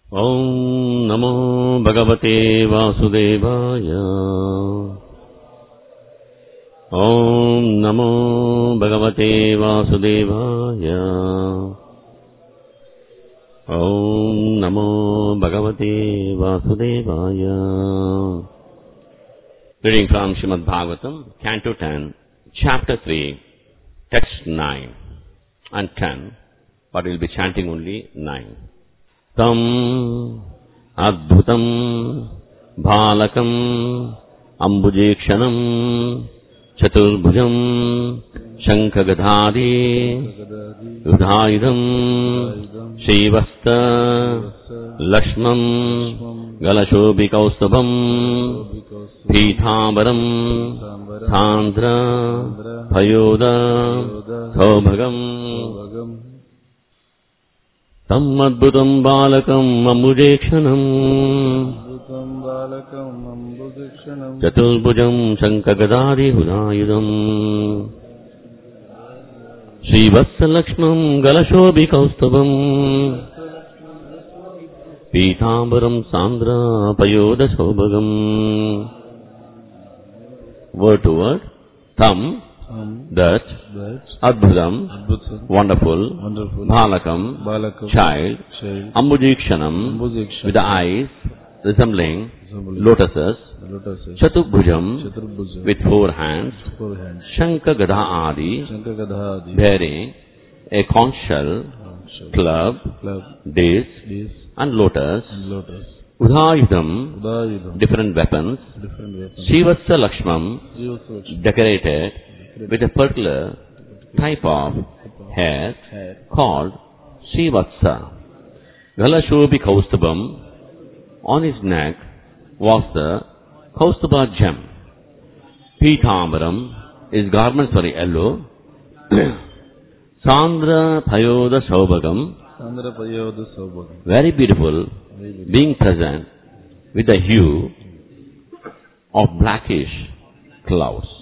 ॐ नमो भगवते वासुदेवाय ॐ नमो भगवते वासुदेवाय ॐ नमो भगवते वासुदेवाय Reading from Srimad Bhagavatam, Canto 10, Chapter 3, Text 9 and 10, but we'll be chanting only 9. तम् अद्भुतम् बालकम् अम्बुजेक्षणम् चतुर्भुजम् शङ्खगधादि युधायुधम् श्रीवस्त लक्ष्मम् गलशोभिकौस्तभम् पीताम्बरम् सान्द्र भयोद सौभगम् तम् अद्भुतम् बालकम् अम्बुजेक्षणम् అద్భుతం బాలకం అంబుదక్షణం चतुर्भुजम् शङ्खगदादिहुदायुधम् श्रीवत्सलक्ष्मम् गलशोभिकौस्तभम् पीताम्बरम् सान्द्रापयोदसौभगम् Word to word, thumb, that, that adbhutam, అద్భుతం wonderful, వండర్ఫుల్ bhalakam, బాలకం child, చైల్డ్ ambujikshanam, అంబుదక్ష with the eyes resembling lotuses, lotus Chatubhujam, చతుర్భుజం with four hands, four hands Shankha Gada Adi, శంఖ గదాది bearing a conch shell, club, club disc, disc and lotus, lotus Udayudham, ఉదాయుధం different weapons, different weapon Srivatsa Lakshmam, జీవసురక్ష decorated with a particular type of hair hair called Srivatsa. Galashobi Kaustubam, on his neck was the Kaustubha gem. Pitambaram, his garments were yellow. Sandra Payoda Saubhagam, ఆంధ్ర పయోధ సౌభాగ్యం very beautiful, being present with the hue of blackish clouds.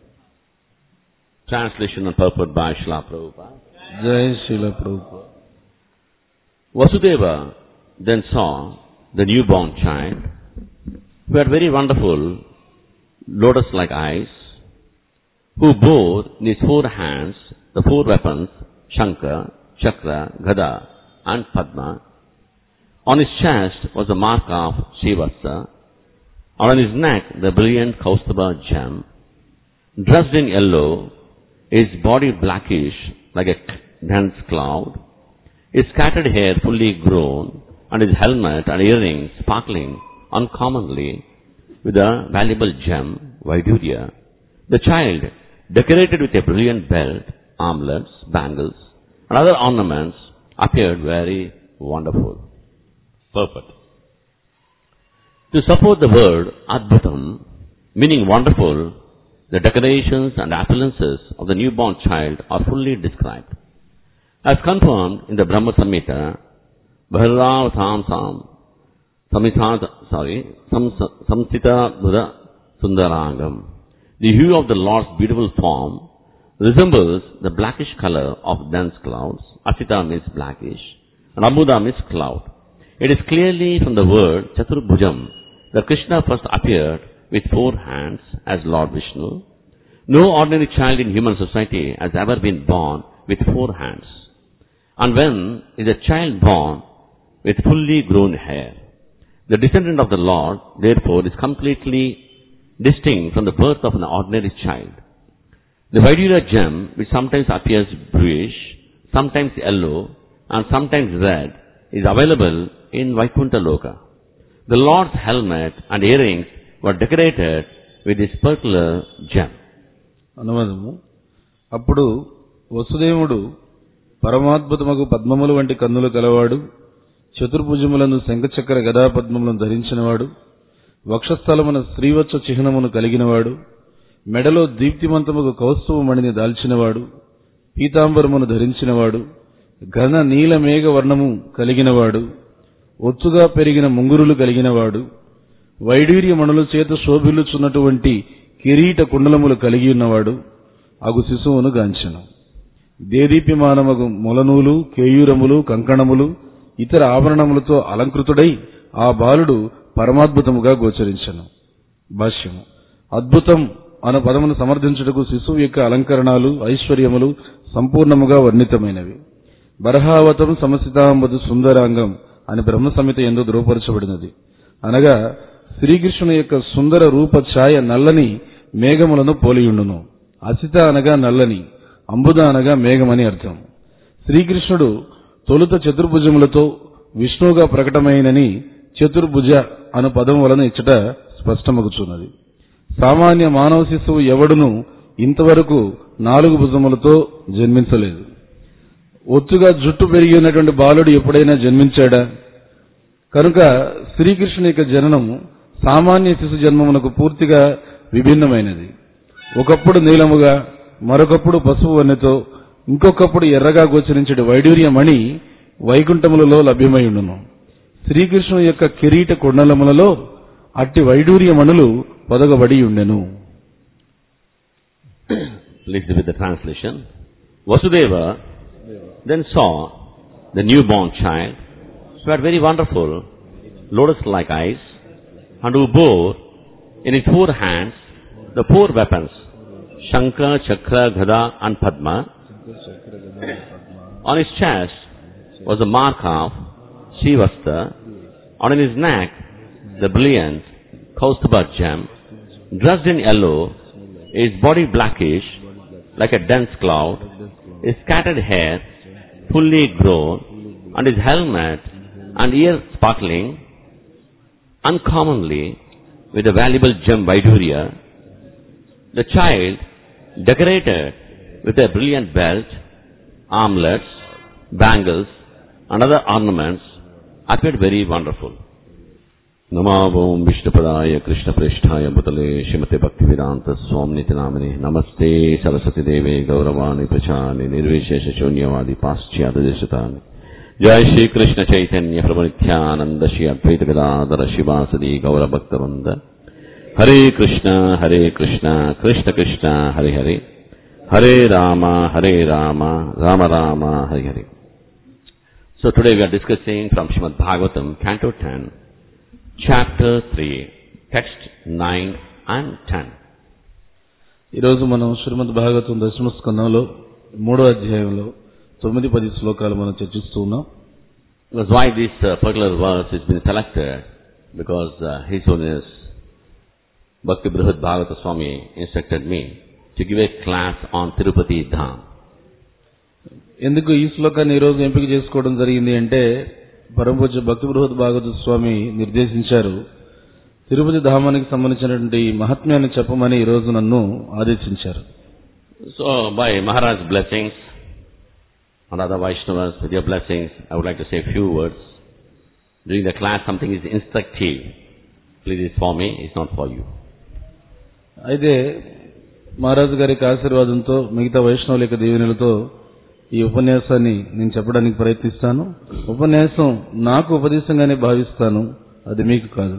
Translation and purport by Srila Prabhupada. జై శిల ప్రభు Vasudeva then saw the newborn child, who had very wonderful lotus-like eyes, who bore in his four hands the four weapons, Shankar, Chakra, Gada, and Padma. On his chest was the mark of Shivatsa, and on his neck the brilliant Kaustubha gem. Dressed in yellow, his body blackish like a dense cloud, his scattered hair fully grown, and his helmet and earrings sparkling uncommonly with a valuable gem, Vaidurya. The child, decorated with a brilliant belt, armlets, bangles, and other ornaments, appeared very wonderful. Perfect. To support the word Adbhutam, meaning wonderful, the decorations and appearances of the newborn child are fully described. As confirmed in the Brahma Samhita, Bharavatamsam, Samhita, sorry, Sams- Samsita Buddha Sundarangam. The hue of the Lord's beautiful form resembles the blackish color of dense clouds. Asita means blackish, and Ambuda means cloud. It is clearly from the word Chaturbhujam that Krishna first appeared with four hands as Lord Vishnu. No ordinary child in human society has ever been born with four hands. And when is a child born with fully grown hair? The descendant of the Lord, therefore, is completely distinct from the birth of an ordinary child. The Vaidura gem, which sometimes appears bluish, sometimes yellow, and sometimes red, is available in Vaikuntha Loka. The Lord's helmet and earrings were decorated with this particular gem. అనువాదము అప్పుడు వసుదేవుడు పరమాద్భుతమగు పద్మములు వంటి కన్నులు కలవాడు చతుర్భుజములను శంఖచక్ర గదా పద్మములను ధరించినవాడు వక్షస్థలమున శ్రీవత్స చిహ్నమును కలిగినవాడు మెడలో దీప్తిమంతముగు కౌస్తుభమణిని దాల్చినవాడు పీతాంబరమును ధరించినవాడు ఘన నీల మేఘ వర్ణము కలిగినవాడు ఒత్తుగా పెరిగిన ముంగురులు కలిగినవాడు వైడూర్యమణుల చేత శోభిల్లుచున్నటువంటి కిరీట కుండలములు కలిగి ఉన్నవాడు అగు శిశువును గాంచెను దేదీప్యమానమగు మొలనూలు కేయూరములు కంకణములు ఇతర ఆభరణములతో అలంకృతుడై ఆ బాలుడు పరమాద్భుతముగా గోచరించను భాష్యము అద్భుతం అను పదమును సమర్థించుటకు శిశువు యొక్క అలంకరణాలు ఐశ్వర్యములు సంపూర్ణముగా వర్ణితమైనవి బరహావతం సమసితాంబదు సుందరాంగం అని బ్రహ్మ సంహిత ఎందు ధృవపరచబడినది అనగా శ్రీకృష్ణుని యొక్క సుందర రూప ఛాయ నల్లని మేఘములను పోలియుండును అసిత అనగా నల్లని అంబుద అనగా మేఘమని అర్థం శ్రీకృష్ణుడు తొలుత చతుర్భుజములతో విష్ణువుగా ప్రకటమైనని చతుర్భుజ అను పదం వలన ఇచ్చట స్పష్టమగుచున్నది సామాన్య మానవ శిశువు ఎవడును ఇంతవరకు నాలుగు భుజములతో జన్మించలేదు ఒత్తుగా జుట్టు పెరిగి ఉన్నటువంటి బాలుడు ఎప్పుడైనా జన్మించాడా కనుక శ్రీకృష్ణుని యొక్క జననం సామాన్య శిశు జన్మమునకు పూర్తిగా విభిన్నమైనది ఒకప్పుడు నీలముగా మరొకప్పుడు పసుపు వన్నెతో ఇంకొకప్పుడు ఎర్రగా గోచరించే వైడూర్యమణి వైకుంఠములలో లభ్యమై ఉండును శ్రీకృష్ణుని యొక్క కిరీట కుండలములలో అట్టి వైడూర్యమణులు పొదగబడి ఉండెను Please with the translation. Vasudeva then saw the newborn child, who had very wonderful lotus-like eyes, and who bore in his four hands the four weapons, Shankha, Chakra, Gada, and Padma. On his chest was the mark of Shivasta, and on his neck the brilliant Kaustubha gem, dressed in yellow, his body blackish, like a dense cloud, his scattered hair fully grown, and his helmet and ears sparkling uncommonly with a valuable gem Vaidurya, the child, decorated with a brilliant belt, armlets, bangles, and other ornaments, appeared very wonderful. नमावों विष्णुपदाय कृष्णप्रेष्ठाय बुतले श्रीमते भक्तिवेदांत स्वामिनिति नामिने नमस्ते सरस्वती देवे गौरवाणि प्रचानि निर्विशेष शून्यवादि पाश्चात्य देशतानि जय श्री कृष्ण चैतन्य प्रभु नित्यानंद श्री अद्वैत गदाधर शिवासदि गौर भक्तवृंद हरे कृष्ण हरे कृष्ण कृष्ण कृष्ण हरे हरे हरे राम हरे राम राम राम हरे हरे So today we are discussing from Srimad Bhagavatam, Canto 10, chapter 3, text 9 and 10. ఈరోజు మనం శ్రీమద్ భాగవతం దశమ స్కందంలో మూడో అధ్యాయంలో తొమ్మిది పది శ్లోకాలు మనం చర్చిస్తూ ఉన్నాం That's why this uh, particular verse has been selected, because uh, His Holiness Bhakti Brihad Bhagavata Swami instructed me to give a class on Tirupati Dham. ఎందుకు ఈ శ్లోకాన్ని ఈరోజు ఎంపిక చేసుకోవడం జరిగింది అంటే పరమపూజ్య భక్తి బృహద్ భాగవత స్వామి నిర్దేశించారు తిరుపతి ధామానికి సంబంధించినటువంటి మహాత్మ్యాన్ని చెప్పమని ఈ రోజు నన్ను ఆదేశించారు So by Maharaj's blessings and other Vaishnavas with your blessings, I would like to say a few words. During the class something is instructive. Please it's for me, it's not for you. అయితే మహారాజు గారి యొక్క ఆశీర్వాదంతో మిగతా వైష్ణవుల యొక్క దీవెనలతో ఈ ఉపన్యాసాన్ని నేను చెప్పడానికి ప్రయత్నిస్తాను ఉపన్యాసం నాకు ఉపదేశంగానే భావిస్తాను అది మీకు కాదు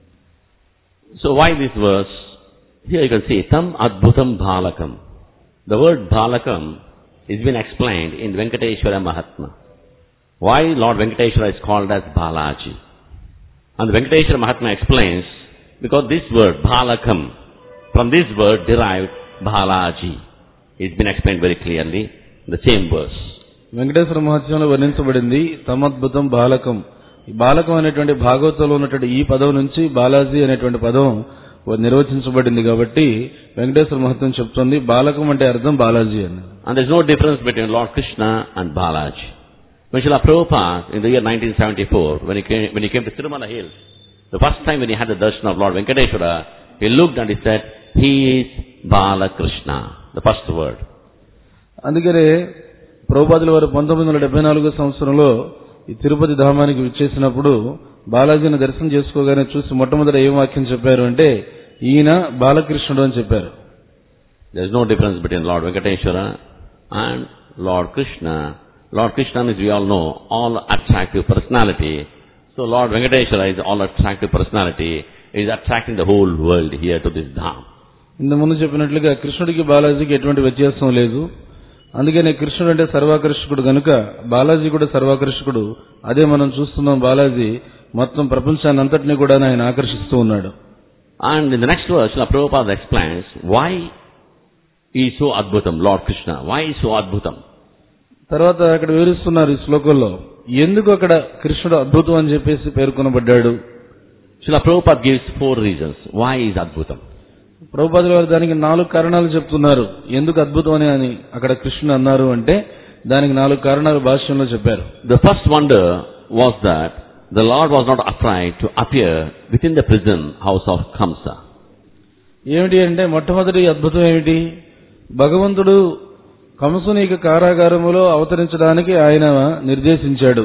So why this verse? Here you can see Tam Adbhutam Bhalakam. The word Bhalakam is been explained in Venkateshwara Mahatma. Why Lord Venkateshwara is called as Balaji? And the Venkateshwara Mahatma explains, because this word Bhalakam, from this word derived Balaji. It's been explained very clearly in the same verse. Venkateswara మహత్యంలో వర్ణించబడింది తమద్భుతం బాలకం ఈ బాలకం అనేటువంటి భాగవతంలో ఉన్నటువంటి ఈ పదం నుంచి బాలాజీ అనేటువంటి పదం నిర్వచించబడింది కాబట్టి వెంకటేశ్వర మహత్యం చెప్తుంది బాలకం అంటే అర్థం బాలాజీ అని And there's no difference between Lord Krishna and Balaji. When Srila Prabhupada, in the year 1974, when he came, when he came to Tirumala Hills, the first time when he had the darshan of Lord Venkateshwara, he looked and he said, He is Balakrishna. The first word. అందుకనే ప్రభుపాదుల వారు పంతొమ్మిది వందల డెబ్బై నాలుగో సంవత్సరంలో ఈ తిరుపతి ధామానికి విచ్చేసినప్పుడు బాలాజీని దర్శనం చేసుకోగానే చూసి మొట్టమొదట ఏం వాక్యం చెప్పారు అంటే ఈయన బాలకృష్ణుడు అని చెప్పారు There's no difference between Lord Venkateshwara and Lord Krishna. Lord Krishna is, we all know, all attractive personality. So Lord Venkateshwara is all attractive personality. He is attracting the whole world here to this dham. ఇంత ముందు చెప్పినట్లుగా కృష్ణుడికి బాలాజీకి ఎటువంటి వ్యత్యాసం లేదు అందుకనే కృష్ణుడు అంటే సర్వాకర్షకుడు గనుక బాలాజీ కూడా సర్వాకర్షకుడు అదే మనం చూస్తున్నాం బాలాజీ మొత్తం ప్రపంచాన్ని అంతటినీ కూడా ఆయన ఆకర్షిస్తూ ఉన్నాడు And in the next verse, Srila Prabhupada explains why he is so Adbhutam, Lord Krishna. Why he is so Adbhutam? తర్వాత అక్కడ వివరిస్తున్నారు ఈ శ్లోకంలో ఎందుకు అక్కడ కృష్ణుడు అద్భుతం అని చెప్పేసి పేర్కొనబడ్డాడు Srila Prabhupada gives four reasons why he is Adbhutam. ప్రభుపాదుల వారు దానికి నాలుగు కారణాలు చెప్తున్నారు ఎందుకు అద్భుతం అని అని అక్కడ కృష్ణుడు అన్నారు అంటే దానికి నాలుగు కారణాలు భాష్యంలో చెప్పారు The first wonder was that the Lord was not afraid to appear within the prison house of Kamsa. ఏమిటి అంటే మొట్టమొదటి అద్భుతం ఏమిటి భగవంతుడు కంసుని యొక్క కారాగారములో అవతరించడానికి ఆయన నిర్దేశించాడు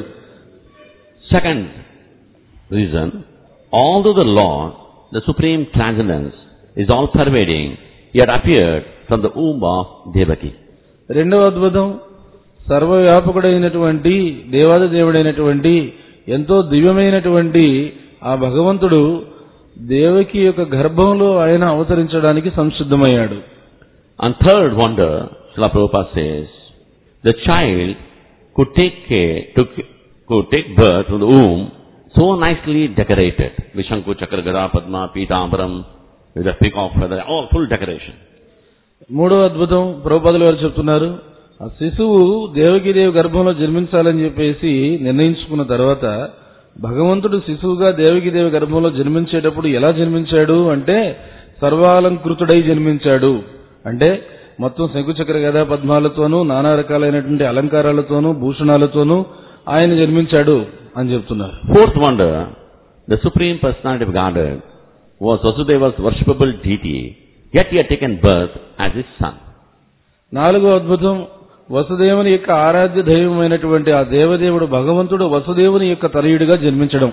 Second reason, although the Lord, the supreme transcendence, is all pervading, he had appeared from the womb of Devaki. రెండవ అద్భుతం సర్వవ్యాపకుడైనటువంటి దేవాది దేవుడైనటువంటి ఎంతో దివ్యమైనటువంటి ఆ భగవంతుడు దేవకి యొక్క గర్భంలో ఆయన అవతరించడానికి సంసిద్ధమయ్యాడు And third wonder, Srila Prabhupada says, the child could take care, took, could take birth from the womb so nicely decorated. Vishanku, Chakra, Gada, Padma, Pitambaram, with a peacock feather, all full decoration. మూడవ అద్భుతం ప్రభుపదుల వారు చెప్తున్నారు ఆ శిశువు దేవకీదేవి గర్భంలో జన్మించాలని చెప్పేసి నిర్ణయించుకున్న తర్వాత భగవంతుడు శిశువుగా దేవకీదేవి గర్భంలో జన్మించేటప్పుడు ఎలా జన్మించాడు అంటే సర్వాలంకృతుడై జన్మించాడు అంటే మొత్తం శంకుచక్ర గదా పద్మాలతోనూ నానా రకాలైనటువంటి అలంకారాలతోనూ భూషణాలతోనూ ఆయన జన్మించాడు అని చెప్తున్నారు Fourth wonder, the Supreme Personality of Godhead was Vasudeva's worshipable deity, yet he had taken birth as his son. నాలుగో అద్భుతం వసుదేవుని యొక్క ఆరాధ్య దైవమైనటువంటి ఆ దేవదేవుడు భగవంతుడు వసుదేవుని యొక్క తనయుడిగా జన్మించడం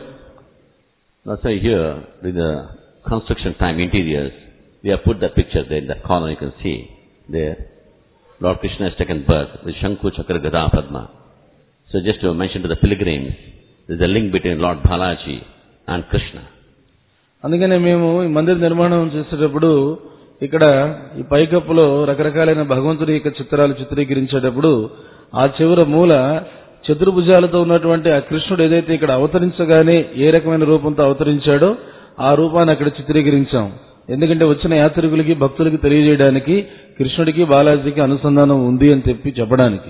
That's why here, in the construction time interiors, we have put the picture there in that corner you can see there. Lord Krishna has taken birth with Shanku Chakra Gada Padma. So just to mention to the pilgrims, there's a link between Lord Balaji and Krishna. అందుకనే మేము ఈ మందిర నిర్మాణం చేసేటప్పుడు ఇక్కడ ఈ పైకప్పులో రకరకాలైన భగవంతుడి యొక్క చిత్రాలు చిత్రీకరించేటప్పుడు ఆ చివర మూల చతుర్భుజాలతో ఉన్నటువంటి ఆ కృష్ణుడు ఏదైతే ఇక్కడ అవతరించగానే ఏ రకమైన రూపంతో అవతరించాడో ఆ రూపాన్ని అక్కడ చిత్రీకరించాం ఎందుకంటే వచ్చిన యాత్రికులకి భక్తులకి తెలియజేయడానికి కృష్ణుడికి బాలాజీకి అనుసంధానం ఉంది అని చెప్పి చెప్పడానికి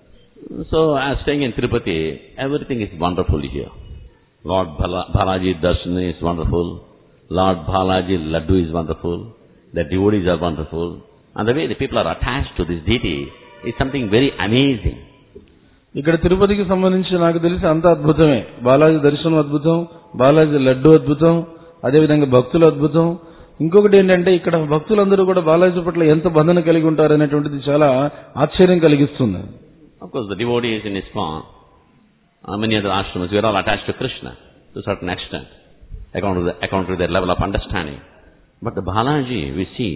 So as staying in Tirupati, everything is wonderful here. Lord Bala, Balaji Darshan is wonderful. Lord Balaji Laddu is wonderful. The devotees are wonderful. And the way the people are attached to this deity is something very amazing. ఇక్కడ తిరుపతికి సంబంధించి నాకు తెలిసి అంత అద్భుతమే బాలాజీ దర్శనం అద్భుతం బాలాజీ లడ్డు అద్భుతం అదేవిధంగా భక్తులు అద్భుతం ఇంకొకటి ఏంటంటే ఇక్కడ భక్తులందరూ కూడా బాలాజీ పట్ల ఎంత బంధన కలిగి ఉంటారు అనేటువంటిది చాలా ఆశ్చర్యం కలిగిస్తుంది Of course, the devotees in ISKCON, uh, many other ashramas, we are all attached to Krishna to a certain extent, according to, the, according to their level of understanding. But the Balaji, we see,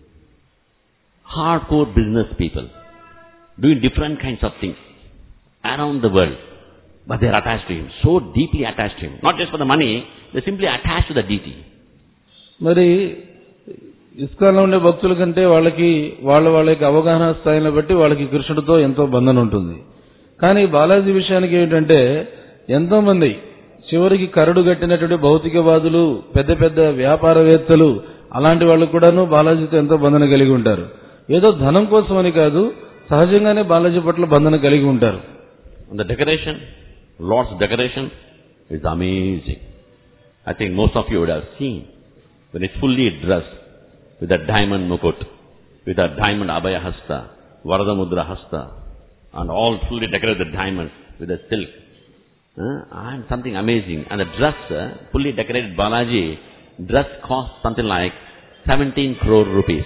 hardcore business people, doing different kinds of things around the world. But they are attached to him, so deeply attached to him. Not just for the money, they are simply attached to the deity. మరి ఇస్కాన్లో ఉండే భక్తుల కంటే వాళ్ళకి వాళ్ళ వాళ్ళ యొక్క అవగాహన స్థాయిని బట్టి వాళ్ళకి కృష్ణుడితో ఎంతో బంధన ఉంటుంది కానీ బాలాజీ విషయానికి ఏంటంటే ఎంతో మంది చివరికి కరడు గట్టినటువంటి భౌతికవాదులు పెద్ద పెద్ద వ్యాపారవేత్తలు అలాంటి వాళ్ళు కూడాను బాలాజీతో ఎంతో బంధన కలిగి ఉంటారు ఏదో ధనం కోసమని కాదు సహజంగానే బాలాజీ పట్ల బంధన కలిగి ఉంటారు And the decoration, Lord's decoration is amazing. I think most of you would have seen when it's fully dressed with a diamond mukut, with a diamond abhaya hasta, varadamudra hasta, and all fully decorated with diamonds, with a silk. Uh, and something amazing. And the dress, uh, fully decorated Balaji, dress costs something like 17 crore rupees.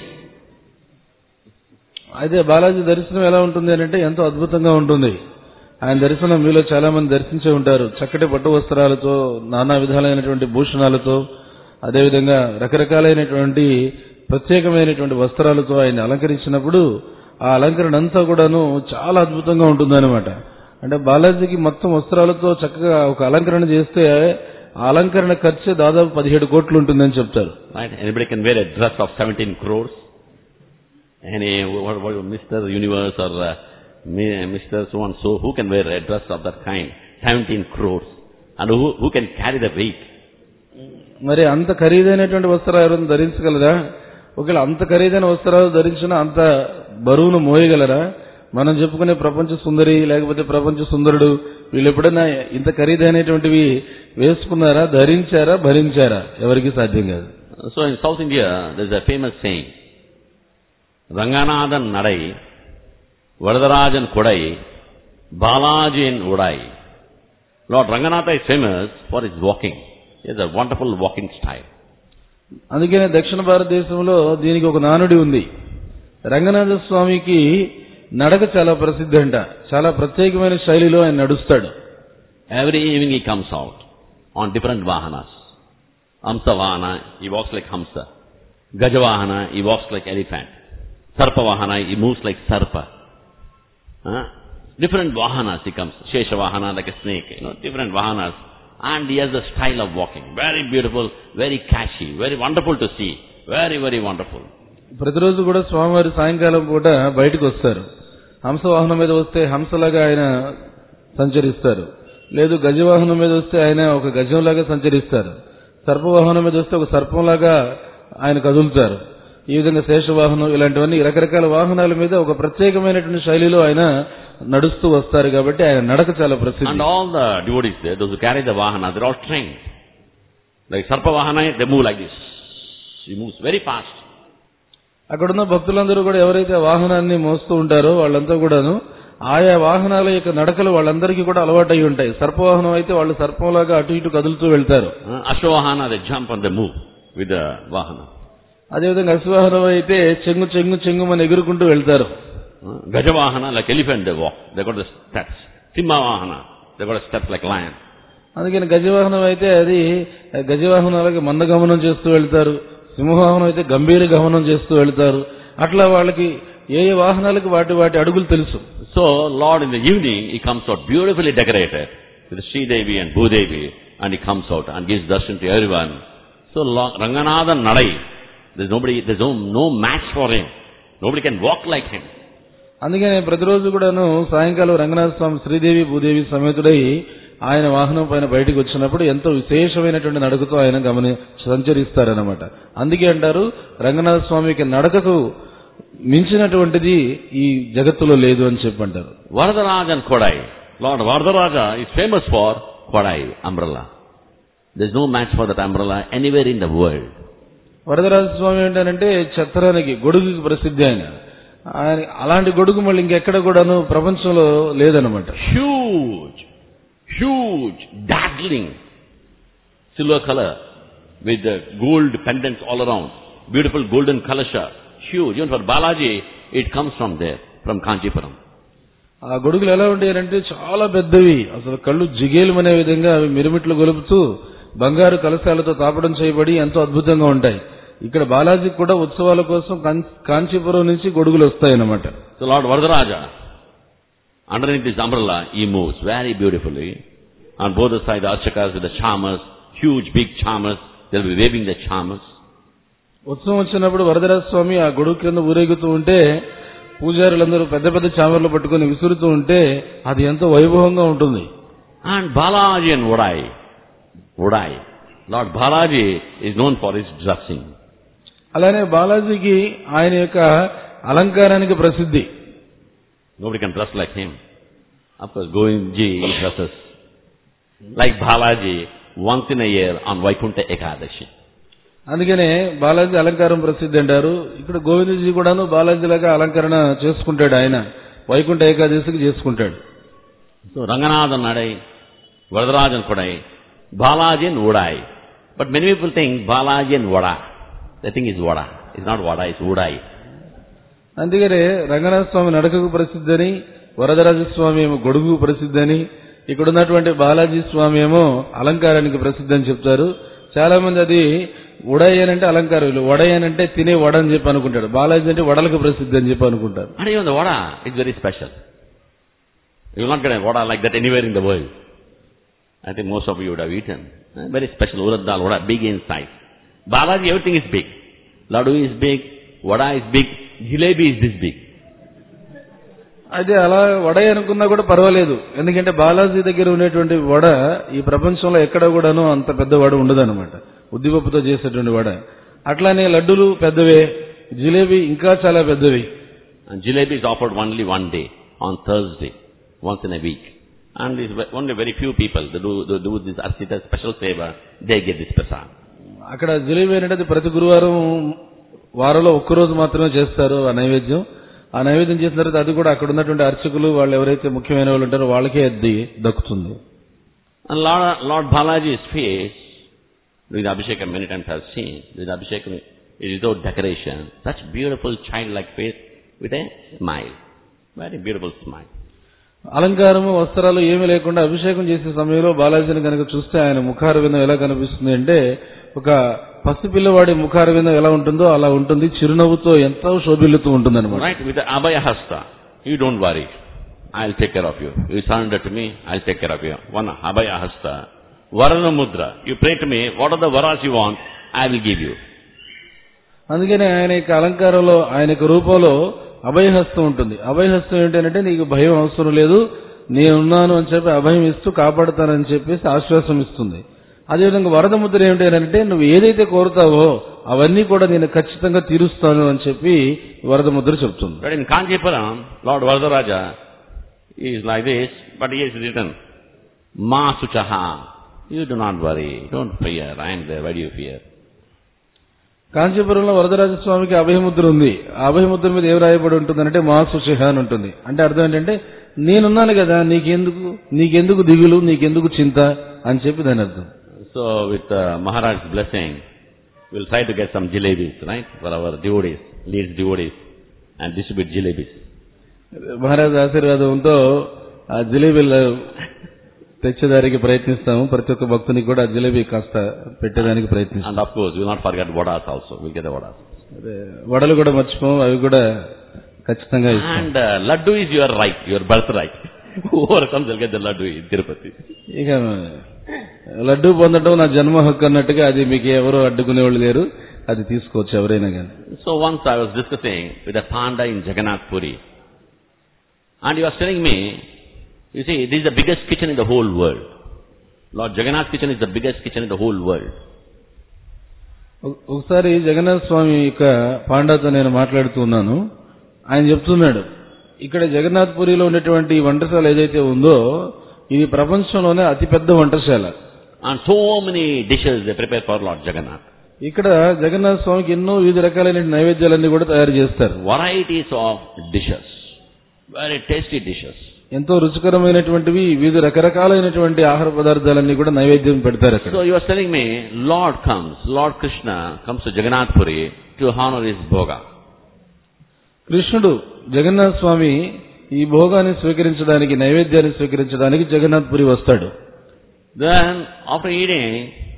అయితే బాలాజీ దర్శనం ఎలా ఉంటుంది అని అంటే ఎంతో అద్భుతంగా ఉంటుంది ఆయన దర్శనం మీలో చాలా మంది దర్శించే ఉంటారు చక్కటి పట్టు వస్త్రాలతో నానా విధాలైనటువంటి భూషణాలతో అదేవిధంగా రకరకాలైనటువంటి ప్రత్యేకమైనటువంటి వస్త్రాలతో ఆయన అలంకరించినప్పుడు ఆ అలంకరణ అంతా కూడాను చాలా అద్భుతంగా ఉంటుందన్నమాట అంటే బాలాజీకి మొత్తం వస్త్రాలతో చక్కగా ఒక అలంకరణ చేస్తే ఆ అలంకరణ ఖర్చు దాదాపు పదిహేడు కోట్లు ఉంటుందని చెప్తారు Right? Anybody can wear a dress of 17 crores. Any what, what, Mr. Universe or uh, Me- Mr. So and so, who can wear a dress of that kind? 17 crores. And who, who can carry the weight? మరి అంత ఖరీదైనటువంటి వస్త్రాలు ఎవరైనా ధరించగలరా ఒకవేళ అంత ఖరీదైన వస్త్రాలు ధరించినా అంత బరువును మోయగలరా మనం చెప్పుకునే ప్రపంచ సుందరి లేకపోతే ప్రపంచ సుందరుడు వీళ్ళు ఎప్పుడైనా ఇంత ఖరీదైనటువంటివి వేసుకున్నారా ధరించారా భరించారా ఎవరికి సాధ్యం కాదు So in South India, there's a famous saying, Ranganathan Nadai, Varadarajan Kodai, Balajin Udai. Lord Ranganatha is famous for his walking. He has a wonderful walking style. అందుకనే దక్షిణ భారతదేశంలో దీనికి ఒక నానుడి ఉంది రంగనాథ స్వామికి నడక చాలా ప్రసిద్ధి అంట చాలా ప్రత్యేకమైన శైలిలో ఆయన నడుస్తాడు Every evening he comes out on different vahanas. Hamsa Vahana, he walks like Hamsa. Gajavahana, he walks like elephant. Sarpa Vahana, he moves like Sarpa. Huh? Different Vahanas he comes. Shesha Vahana like a snake, you know, different Vahanas. And he has a style of walking. Very beautiful, very catchy, very wonderful to see. Very, very wonderful. ప్రతిరోజు కూడా స్వామివారి సాయంకాలం పూట బయటకు వస్తారు హంస వాహనం మీద వస్తే హంసలాగా ఆయన సంచరిస్తారు లేదు గజవాహనం మీద వస్తే ఆయన ఒక గజంలాగా సంచరిస్తారు సర్పవాహనం మీద వస్తే ఒక సర్పంలాగా ఆయన కదులుతారు ఈ విధంగా శేషవాహనం ఇలాంటివన్నీ రకరకాల వాహనాల మీద ఒక ప్రత్యేకమైనటువంటి శైలిలో ఆయన నడుస్తూ వస్తారు కాబట్టి ఆయన నడక చాలా And ప్రసిద్ధి all the devotees there, those who carry the Vahana, they're all trained. Like Sarpa Vahana, they move like this. He moves very fast. అక్కడున్న భక్తులందరూ కూడా ఎవరైతే వాహనాన్ని మోస్తూ ఉంటారో వాళ్ళంతా కూడాను ఆయా వాహనాల యొక్క నడకలు వాళ్ళందరికీ కూడా అలవాటై ఉంటాయి సర్పవాహనం అయితే వాళ్ళు సర్పంలాగా అటు ఇటు కదులుతూ వెళ్తారు Uh, Ashwahana, they jump and they move with the Vahana. అదేవిధంగా అశ్వవాహనం అయితే చెంగు చెంగు చెంగు మన ఎగురుకుంటూ వెళ్తారు Uh, Gajavahana, like elephant, they walk. They got the steps. Simhavahana, they got the steps like lion. అందుకని గజవాహనం అయితే అది గజవాహనాలకి మందగమనం చేస్తూ వెళ్తారు సింహవాహనం అయితే గంభీర గమనం చేస్తూ వెళ్తారు అట్లా వాళ్ళకి ఏ ఏ వాహనాలకు వాటి వాటి అడుగులు తెలుసు So, Lord, in the evening, he comes out beautifully decorated with Sri Devi and Bhudevi, and he comes out and gives darshan to everyone. So, Lord, Ranganathan Nadai, there's nobody, there's no, no match for him. Nobody can walk like him. అందుకనే ప్రతిరోజు కూడాను సాయంకాలం రంగనాథ స్వామి శ్రీదేవి భూదేవి సమేతుడై ఆయన వాహనం పైన బయటకు వచ్చినప్పుడు ఎంతో విశేషమైనటువంటి నడకతో ఆయన గమని సంచరిస్తారనమాట అందుకే అంటారు రంగనాథ స్వామికి నడకకు మించినటువంటిది ఈ జగత్తులో లేదు అని చెప్పి అంటారు Varadarajan Kodai. Lord Varadaraja is famous for Kodai umbrella. There's no match for that umbrella anywhere in the world. Varadaraja స్వామి ఏంటంటే ఛత్రానికి గొడుగుకి ప్రసిద్ధి ఆయన ఆయన అలాంటి గొడుగు మళ్ళీ ఇంకెక్కడ కూడాను ప్రపంచంలో లేదనమాట Huge, huge, dazzling silver color with the gold pendants all around. Beautiful golden kalasha. Huge. Even for Balaji, it comes from there, from Kanchipuram. ఆ గొడుగులు ఎలా ఉంటాయంటే చాలా పెద్దవి అసలు కళ్ళు జిగేలుమనే విధంగా అవి మిరుమిట్లు గొలుపుతూ బంగారు కలశాలతో తాపడం చేయబడి ఎంతో అద్భుతంగా ఉంటాయి ఇక్కడ బాలాజీకి కూడా ఉత్సవాల కోసం కాం- కాంచీపురం నుంచి గొడుగులు వస్తాయన్నమాట So Lord Varadaraja, underneath this umbrella, he moves very beautifully. On both the sides, the archakas with the charmers, huge big charmers, they'll be waving the charmers. ఉత్సవం వచ్చినప్పుడు వరదరాజ స్వామి ఆ గొడుగు కింద ఊరేగుతూ ఉంటే పూజారులందరూ పెద్ద పెద్ద చామర్లు పట్టుకొని విసురుతూ ఉంటే అది ఎంతో వైభవంగా ఉంటుంది And Balaji and Vodai, Vodai, Lord Balaji is known for his dressing. అలానే బాలాజీకి ఆయన యొక్క అలంకారానికి ప్రసిద్ధి Nobody can dress like him. Of course, Govindji dresses like Balaji once in a year on Vaikuntha Ekadashi. అందుకనే బాలాజీ అలంకారం ప్రసిద్ధి అంటారు ఇక్కడ గోవిందజీ కూడాను బాలాజీలాగా అలంకరణ చేసుకుంటాడు ఆయన వైకుంఠ ఏకాదశికి చేసుకుంటాడు So Ranganathan Nadai, Varadarajan Kodai, Balaji and Udai. But many people think Balaji and Vada. They think it's Vada. It's not Vada, it's Udai. అందుకనే రంగనాథ స్వామి నడకకు ప్రసిద్ధి అని వరదరాజ స్వామి ఏమో గొడుగు ప్రసిద్ధి అని ఇక్కడ ఉన్నటువంటి బాలాజీ స్వామి ఏమో అలంకారానికి ప్రసిద్ధి అని చెప్తారు చాలా మంది అది ఉడయ్ అంటే అలంకారం వీళ్ళు వడయ్ అంటే తినే వడ అని చెప్పి అనుకుంటాడు బాలాజీ అంటే వడలకు ప్రసిద్ధి అని చెప్పి అనుకుంటారు And even the Vada is very special. You will not get a Vada like that anywhere in the world. I think most of you would have eaten. Eh, Very special urad dal, Vada, big in size. Balaji, everything is big. Ladu is big, Vada is big, Jilebi is this big. అదే అలా వడ అనుకున్నా కూడా పర్వాలేదు ఎందుకంటే బాలాజీ దగ్గర ఉండేటువంటి వడ ఈ ప్రపంచంలో ఎక్కడ కూడాను అంత పెద్ద వడ ఉండదు అనమాట ఉద్దిపప్పుతో చేసేటువంటి వడ అట్లానే లడ్డులు పెద్దవే జిలేబీ ఇంకా చాలా పెద్దవి And jalebi is offered only one day, on Thursday, once in a week. And it's ve- only very few people that do, that do this Archita special favor, they get this prasad. అక్కడ జిలేబీ అనేది అది ప్రతి గురువారం వారంలో ఒక్కరోజు మాత్రమే చేస్తారు ఆ నైవేద్యం ఆ నైవేద్యం చేసిన తర్వాత అది కూడా అక్కడ ఉన్నటువంటి అర్చకులు వాళ్ళు ఎవరైతే ముఖ్యమైన వాళ్ళు ఉంటారో వాళ్ళకే అది దక్కుతుంది And Lord, Lord Balaji's face, with Abhishekam many times I've seen, with Abhishekam is without decoration, such beautiful childlike face with a smile. Very beautiful smile. అలంకారము వస్త్రాలు ఏమీ లేకుండా అభిషేకం చేసే సమయంలో బాలాజీని కనుక చూస్తే ఆయన ముఖారవిందం ఎలా కనిపిస్తుంది అంటే ఒక పసిపిల్లవాడి ముఖారవిందం ఎలా ఉంటుందో అలా ఉంటుంది చిరునవ్వుతో ఎంతో శోభిల్లుతూ ఉంటుంది Right, with the Abhaya Hasta, you don't worry. I'll take care of you. You surrender to me, I'll take care of you. One Abhaya Hasta. Varana Mudra. You pray to me, what are the varas you want, I will give you. అందుకని ఆయన యొక్క అలంకారంలో ఆయన యొక్క రూపంలో అభయహస్తం ఉంటుంది అభయహస్తం ఏంటంటే నీకు భయం అవసరం లేదు నేనున్నాను అని చెప్పి అభయం ఇస్తూ కాపాడుతానని చెప్పేసి ఆశ్వాసం ఇస్తుంది అదేవిధంగా వరద ముద్ర ఏమిటి అంటే నువ్వు ఏదైతే కోరుతావో అవన్నీ కూడా నేను ఖచ్చితంగా తీరుస్తాను అని చెప్పి వరద ముద్ర చెప్తుంది But in Kanchipuram, Lord Varadaraja is like this, but he has written, Ma Suchaha. You do not worry, don't fear, I am there, why do you fear? కాంచీపురంలో వరదరాజస్వామికి అభయముద్ర ఉంది ఆ అభయముద్ర మీద ఏం రాయబడి ఉంటుందంటే మా సుషిహ అని ఉంటుంది అంటే అర్థం ఏంటంటే నేనున్నాను కదా నీకెందుకు నీకెందుకు దిగులు నీకెందుకు చింత అని చెప్పి దాని అర్థం So with uh, Maharaj's blessing, we'll try to get some jalebis, right, for our devotees, leads devotees, and distribute jalebis. Maharaj ఆశీర్వాదంతో ఆ జిలేబీలు తెచ్చేదానికి ప్రయత్నిస్తాము ప్రతి ఒక్క భక్తునికి కూడా ఆ జిలేబీ కాస్త పెట్టేదానికి ప్రయత్నిస్తాం And of course, we'll not forget vadas also, we'll get the vadas. అదే, వడలు కూడా మర్చిపోము అవి కూడా ఖచ్చితంగా ఇస్తాం And uh, laddu is your right, your birthright. Whoever comes will get the laddu in Tirupati. ఇక లడ్డూ పొందడం నా జన్మ హక్కు అన్నట్టుగా అది మీకు ఎవరు అడ్డుకునేవాళ్ళు లేరు అది తీసుకోవచ్చు ఎవరైనా కానీ So once I was discussing with a panda in Jagannath Puri, and he was telling me, you see, this is the biggest kitchen in the whole world. Lord Jagannath kitchen is the biggest kitchen in the whole world. ఒక- ఒకసారి జగన్నాథ స్వామి యొక్క పాండాతో నేను మాట్లాడుతూ ఉన్నాను ఆయన చెప్తున్నాడు ఇక్కడ జగన్నాథ్ పురిలో ఉన్నటువంటి ఈ వంటశాల ఏదైతే ఉందో ఇది ప్రపంచంలోనే అతిపెద్ద వంటశాల And so many dishes they prepare for Lord Jagannath. ఇక్కడ జగన్నాథ స్వామికి ఎన్నో వివిధ రకాలైన నైవేద్యాలన్నీ కూడా తయారు చేస్తారు Varieties of dishes. Very tasty dishes. ఎంతో రుచికరమైనటువంటివి వివిధ రకరకాలైనటువంటి ఆహార పదార్థాలన్నీ కూడా నైవేద్యం పెడతారు అక్కడ So he was telling me, Lord comes, Lord Krishna comes to Jagannath Puri to honor his bhoga. కృష్ణుడు జగన్నాథ స్వామి ఈ భోగాన్ని స్వీకరించడానికి నైవేద్యాన్ని స్వీకరించడానికి జగన్నాథ్ పురి వస్తాడు Then, after eating,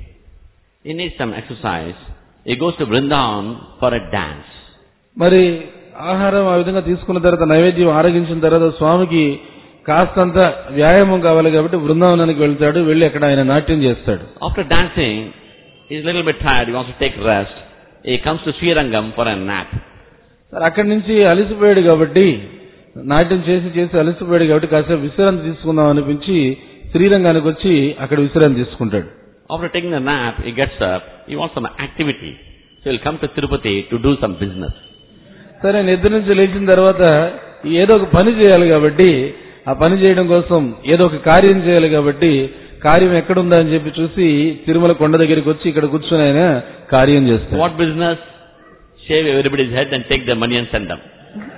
he needs some exercise. He goes to Vrindavan for a dance. మరి ఆహారం ఆ విధంగా తీసుకున్న తర్వాత నైవేద్యం ఆరగించిన తర్వాత స్వామికి కాస్తంత వ్యాయామం కావాలి కాబట్టి బృందావనానికి వెళ్తాడు వెళ్ళి అక్కడ ఆయన నాట్యం చేస్తాడు After dancing, he's a little bit tired. He wants to take rest. He comes to Srirangam for a nap. మరి అక్కడి నుంచి అలసిపోయాడు కాబట్టి నాట్యం చేసి చేసి అలసిపోయాడు కాబట్టి కాసేపు విశ్రాంతి తీసుకుందాం అనిపించి శ్రీరంగానికి వచ్చి అక్కడ విశ్రాంతి తీసుకుంటాడు After taking a nap, he gets up. He wants some activity. So he'll come to Tirupati to do some business. సరే నిద్ర నుంచి లేచిన తర్వాత ఏదో ఒక పని చేయాలి కాబట్టి ఆ పని చేయడం కోసం ఏదో ఒక కార్యం చేయాలి కాబట్టి కార్యం ఎక్కడుందా అని చెప్పి చూసి తిరుమల కొండ దగ్గరికి వచ్చి ఇక్కడ కూర్చొని ఆయన కార్యం చేస్తాడు What business? Shave everybody's head and take their money and send them.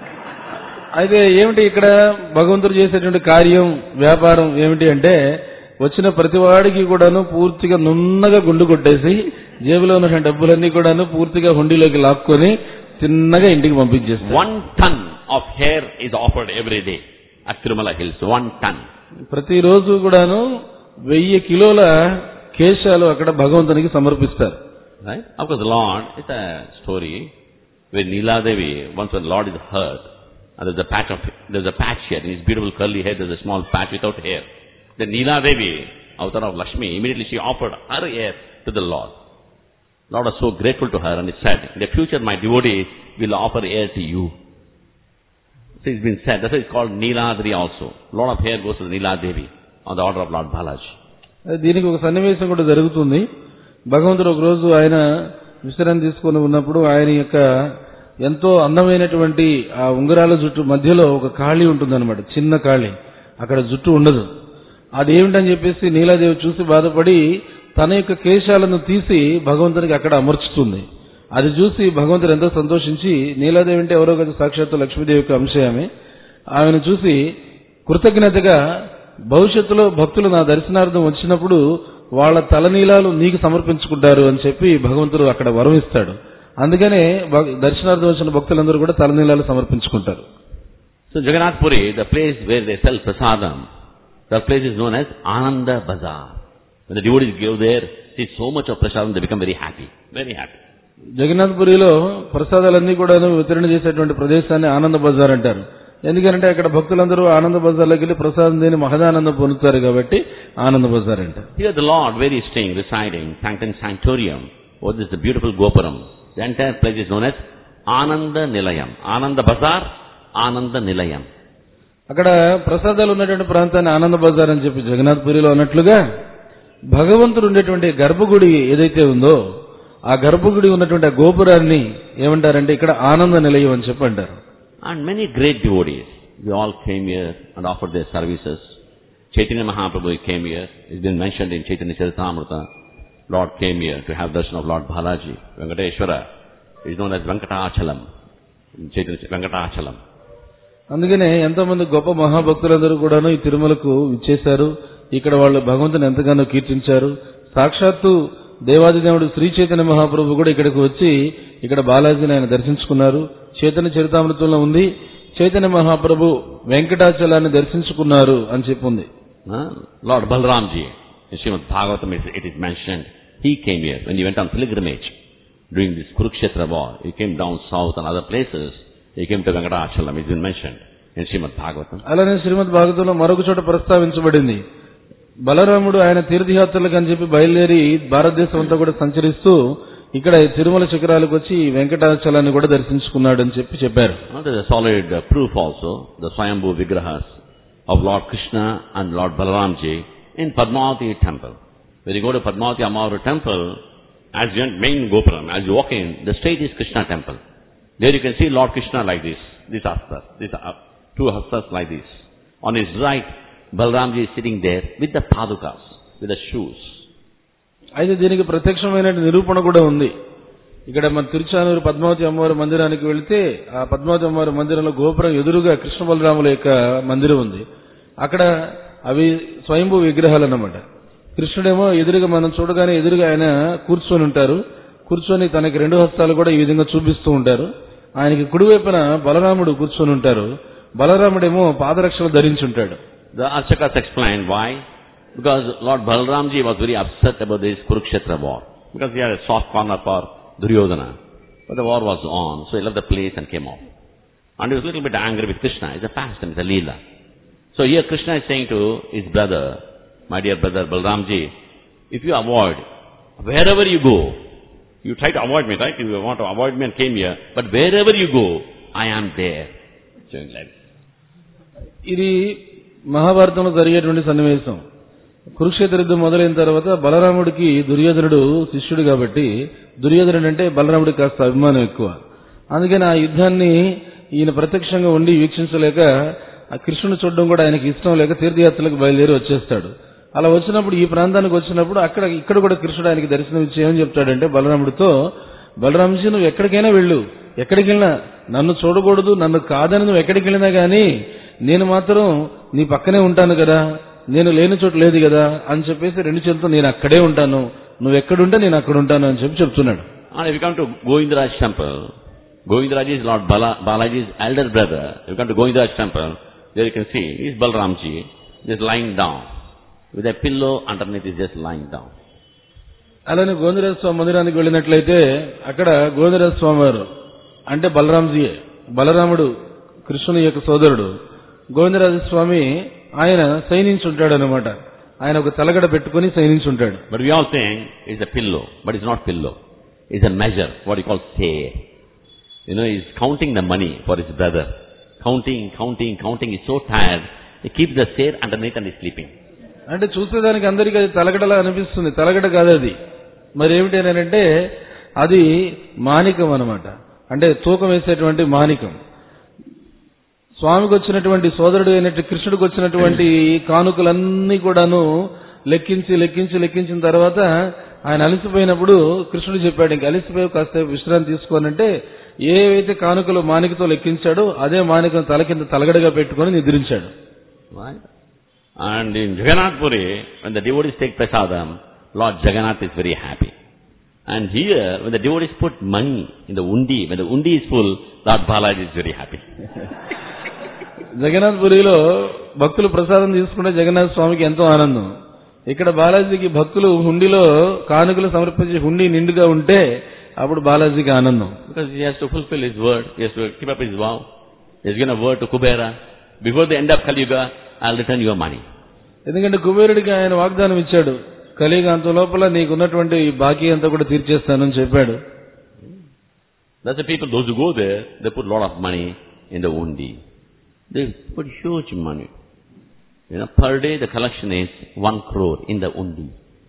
అయితే ఏమిటి ఇక్కడ భగవంతుడు చేసేటువంటి కార్యం వ్యాపారం ఏమిటి అంటే వచ్చిన ప్రతి వాడికి కూడాను పూర్తిగా నున్నగా గుండు కొట్టేసి జేబులో ఉన్న డబ్బులన్నీ కూడాను పూర్తిగా హుండీలోకి లాక్కొని చిన్నగా ఇంటికి పంపించేస్తాడు One ton of hair is offered every day at Tirumala Hills. One ton. ప్రతిరోజు కూడాను వెయ్యి కిలోల కేశాలు అక్కడ భగవంతునికి సమర్పిస్తారు Right? Of course, the Lord, it's a story where Neela Devi, once when Lord is hurt, and there's a patch of, there's a patch here, in his beautiful curly hair, there's a small patch without hair. Then Neela Devi, avatar of Lakshmi, immediately she offered her hair to the Lord. Lord was so grateful to her and he said, in the future my devotees will offer hair to you. So it's been said, that's why it's called Niladri also. A lot of hair goes to Niladevi on the order of Lord Balaji. దీనికి ఒక సన్నివేశం కూడా జరుగుతుంది భగవంతుడు ఒక రోజు ఆయన విశ్రాంతి తీసుకొని ఉన్నప్పుడు ఆయన యొక్క ఎంతో అందమైనటువంటి ఆ ఉంగరాల జుట్టు మధ్యలో ఒక ఖాళీ ఉంటుందన్నమాట చిన్న ఖాళీ అక్కడ జుట్టు ఉండదు అదేమిటని చెప్పేసి నీలాదేవి చూసి బాధపడి తన యొక్క కేశాలను తీసి భగవంతునికి అక్కడ అమర్చుతుంది అది చూసి భగవంతుడు ఎంతో సంతోషించి నీలాదేవి అంటే ఎవరో కదా సాక్షాత్తు లక్ష్మీదేవి యొక్క అంశమే ఆమెను చూసి కృతజ్ఞతగా భవిష్యత్తులో భక్తులు నా దర్శనార్థం వచ్చినప్పుడు వాళ్ళ తలనీలాలు నీకు సమర్పించుకుంటారు అని చెప్పి భగవంతుడు అక్కడ వరం ఇస్తాడు అందుకనే భ- దర్శనార్థం వచ్చిన భక్తులందరూ కూడా తలనీలాలు సమర్పించుకుంటారు So Jagannath Puri, the place where they sell prasadam, that place is known as Ananda Bazaar. When the devotees go there, see so much of prasadam, they become very happy. Very happy. జగన్నాథ్పురిలో ప్రసాదాలన్నీ కూడా వితరణ చేసేటువంటి ప్రదేశాన్ని ఆనంద బజార్ అంటారు ఎందుకంటే అక్కడ భక్తులందరూ ఆనంద బజార్లోకి వెళ్ళి ప్రసాదం తిని మహదానందం పొందుతారు కాబట్టి ఆనంద బజార్ అంటారు Here the Lord, where he is staying, residing, Sanctum Sanctorium, what is the beautiful Gopuram. The entire place is known as Ananda Nilayam. Ananda Bazaar, Ananda Nilayam. అక్కడ ప్రసాదాలు ఉన్నటువంటి ప్రాంతాన్ని ఆనంద బజార్ అని చెప్పి జగన్నాథ్పురిలో అన్నట్లుగా భగవంతుడు ఉండేటువంటి గర్భగుడి ఏదైతే ఉందో ఆ గర్భగుడి ఉన్నటువంటి ఆ గోపురాన్ని ఏమంటారంటే ఇక్కడ ఆనంద నిలయం అని చెప్పి అంటారు And many great devotees, they all came here and offered their services. Chaitanya Mahaprabhu came here. It's been mentioned in Chaitanya Charitamrita. Lord came here to have darshan of Lord Balaji. Venkateshwara is known as Venkatachalam. In Chaitanya Venkatachalam. అందుకనే ఎంతో మంది గొప్ప మహాభక్తులందరూ కూడాను ఈ తిరుమలకు ఇచ్చేశారు ఇక్కడ వాళ్ళు భగవంతుని ఎంతగానో కీర్తించారు సాక్షాత్తు దేవాదిదేవుడు శ్రీ చైతన్య మహాప్రభు కూడా ఇక్కడికి వచ్చి ఇక్కడ బాలాజీని ఆయన దర్శించుకున్నారు చైతన్య చరితామృతంలో ఉంది చైతన్య మహాప్రభు వెంకటాచలాన్ని దర్శించుకున్నారు అని చెప్పి ఉంది Huh? Lord Balramji, in Srimad Bhagavatam it it is mentioned, he came here when he went on pilgrimage during this Kurukshetra war. He came down south and other places. He came to Venkatachalam. It's been mentioned in Srimad Bhagavatam. అలానే శ్రీమద్ భాగవతంలో మరొక చోట ప్రస్తావించబడింది బలరాముడు ఆయన తీర్థయాత్రలకు అని చెప్పి బయలుదేరి భారతదేశం అంతా కూడా సంచరిస్తూ ఇక్కడ ఈ తిరుమల శిఖరాలకు వచ్చి ఈ వెంకటాచలాన్ని కూడా దర్శించుకున్నాడు అని చెప్పి చెప్పారు Now, there's a solid uh, proof also, the Swayambhu Vigrahas of Lord Krishna and Lord Balaramji in Padmavati temple. When you go to Padmavati Amavara temple, as you enter main Gopuram, as you walk in, the straight is Krishna temple. There you can see Lord Krishna like this, this hastas, this uh, two hastas like this. On his right, Balaramji is sitting there with the padukas, with the shoes. అయితే దీనికి ప్రత్యక్షమైన నిరూపణ కూడా ఉంది ఇక్కడ మన తిరుచానూరు పద్మావతి అమ్మవారి మందిరానికి వెళితే ఆ పద్మావతి అమ్మవారి మందిరంలో గోపురం ఎదురుగా కృష్ణ బలరాముల యొక్క మందిరం ఉంది అక్కడ అవి స్వయంభూ విగ్రహాలు అన్నమాట కృష్ణుడేమో ఎదురుగా మనం చూడగానే ఎదురుగా ఆయన కూర్చొని ఉంటారు కూర్చొని తనకి రెండు హస్తాలు కూడా ఈ విధంగా చూపిస్తూ ఉంటారు ఆయనకి కుడివైపున బలరాముడు కూర్చొని ఉంటారు బలరాముడేమో పాదరక్షలు ధరించి ఉంటాడు The Archakas explained why. Because Lord Balramji was very upset about this Kurukshetra war. Because he had a soft corner for Duryodhana. But the war was on, so he left the place and came off. And he was a little bit angry with Krishna. It's a pastime, it's a leela. So here Krishna is saying to his brother, my dear brother Balramji, if you avoid, wherever you go, you try to avoid me, right? You want to avoid me and came here, but wherever you go, I am there. So like this. ఇది మహాభారతంలో జరిగేటువంటి సన్నివేశం కురుక్షేత్ర యుద్ధం మొదలైన తర్వాత బలరాముడికి దుర్యోధనుడు శిష్యుడు కాబట్టి దుర్యోధనుడు అంటే బలరాముడికి కాస్త అభిమానం ఎక్కువ అందుకని ఆ యుద్ధాన్ని ఈయన ప్రత్యక్షంగా ఉండి వీక్షించలేక ఆ కృష్ణుని చూడడం కూడా ఆయనకి ఇష్టం లేక తీర్థయాత్రలకు బయలుదేరి వచ్చేస్తాడు అలా వచ్చినప్పుడు ఈ ప్రాంతానికి వచ్చినప్పుడు అక్కడ ఇక్కడ కూడా కృష్ణుడు ఆయనకి దర్శనం ఇచ్చి ఏమని చెప్తాడంటే బలరాముడితో బలరాంజీ నువ్వు ఎక్కడికైనా వెళ్ళు ఎక్కడికి వెళ్ళినా నన్ను చూడకూడదు నన్ను కాదని నువ్వు ఎక్కడికి వెళ్ళినా గానీ నేను మాత్రం నీ పక్కనే ఉంటాను కదా నేను లేని చోటు లేదు కదా అని చెప్పేసి రెండు చేతులతో నేను అక్కడే ఉంటాను నువ్వు ఎక్కడుంటే నేను అక్కడ ఉంటాను అని చెప్పి చెప్తున్నాడు And if you come to Govindaraj temple, Govindaraj is Lord Bala, Balaji's elder brother. If you come to Govindaraj temple, there you can see, he's Balramji, just lying down. With a pillow underneath, he's just lying down. అలానే గోవిందరాజ స్వామి మందిరానికి వెళ్ళినట్లయితే అక్కడ గోవిందరాజ స్వామి వారు అంటే బలరాంజీయే బలరాముడు కృష్ణుని యొక్క సోదరుడు గోవిందరాజ స్వామి ఆయన సైనించుంటాడు అనమాట ఆయన ఒక తలగడ పెట్టుకుని సైనించుంటాడు But we all think it's a pillow, but it's not pillow. It's a measure, what he calls say. You know, he's counting the money for his brother. counting, counting, counting. He's so tired. He keeps the share underneath and he's sleeping. అంటే చూసేదానికి అందరికీ అది తలగడలా అనిపిస్తుంది తలగడ కాదు అది మరి ఏమిటి అని అంటే అది మానికం అన్నమాట అంటే తూకం వేసేటువంటి మానికం స్వామికి వచ్చినటువంటి సోదరుడు అయినట్టు కృష్ణుడికి వచ్చినటువంటి ఈ కానుకలన్నీ కూడాను లెక్కించి లెక్కించి లెక్కించిన తర్వాత ఆయన అలసిపోయినప్పుడు కృష్ణుడు చెప్పాడు ఇంక అలసిపోయి కాస్త విశ్రాంతి తీసుకోనంటే ఏవైతే కానుకలు మానికతో లెక్కించాడో అదే మానికను తల కింద తలగడగా పెట్టుకొని నిద్రించాడు Right? And in Jagannath Puri, when the devotees take prasadam, Lord Jagannath is very happy. And here, when the devotees put money in the undi, when the undi is full, Lord Balaji is very happy. Jagannadh పురిలో భక్తులు ప్రసాదం తీసుకుంటే జగన్నాథ స్వామికి ఎంతో ఆనందం ఇక్కడ బాలాజీకి భక్తులు హుండీలో కానుకలు సమర్పించి హుండీ నిండుగా ఉంటే అప్పుడు బాలాజీకి ఆనందం Because he has to fulfill his word, he has to keep up his vow. He has given a word to Kubera. Before the end of Kali Yuga, I'll return your money. ఎందుకంటే కుబేరుడికి ఆయన వాగ్దానం ఇచ్చాడు కలియుగ అంత లోపల నీకున్నటువంటి ఈ బాకీ అంతా కూడా తీర్చేస్తానని చెప్పాడు That's the people, those who go there, they put a lot of money in the undi. They put huge money. You know, per day the collection is one crore in the undi.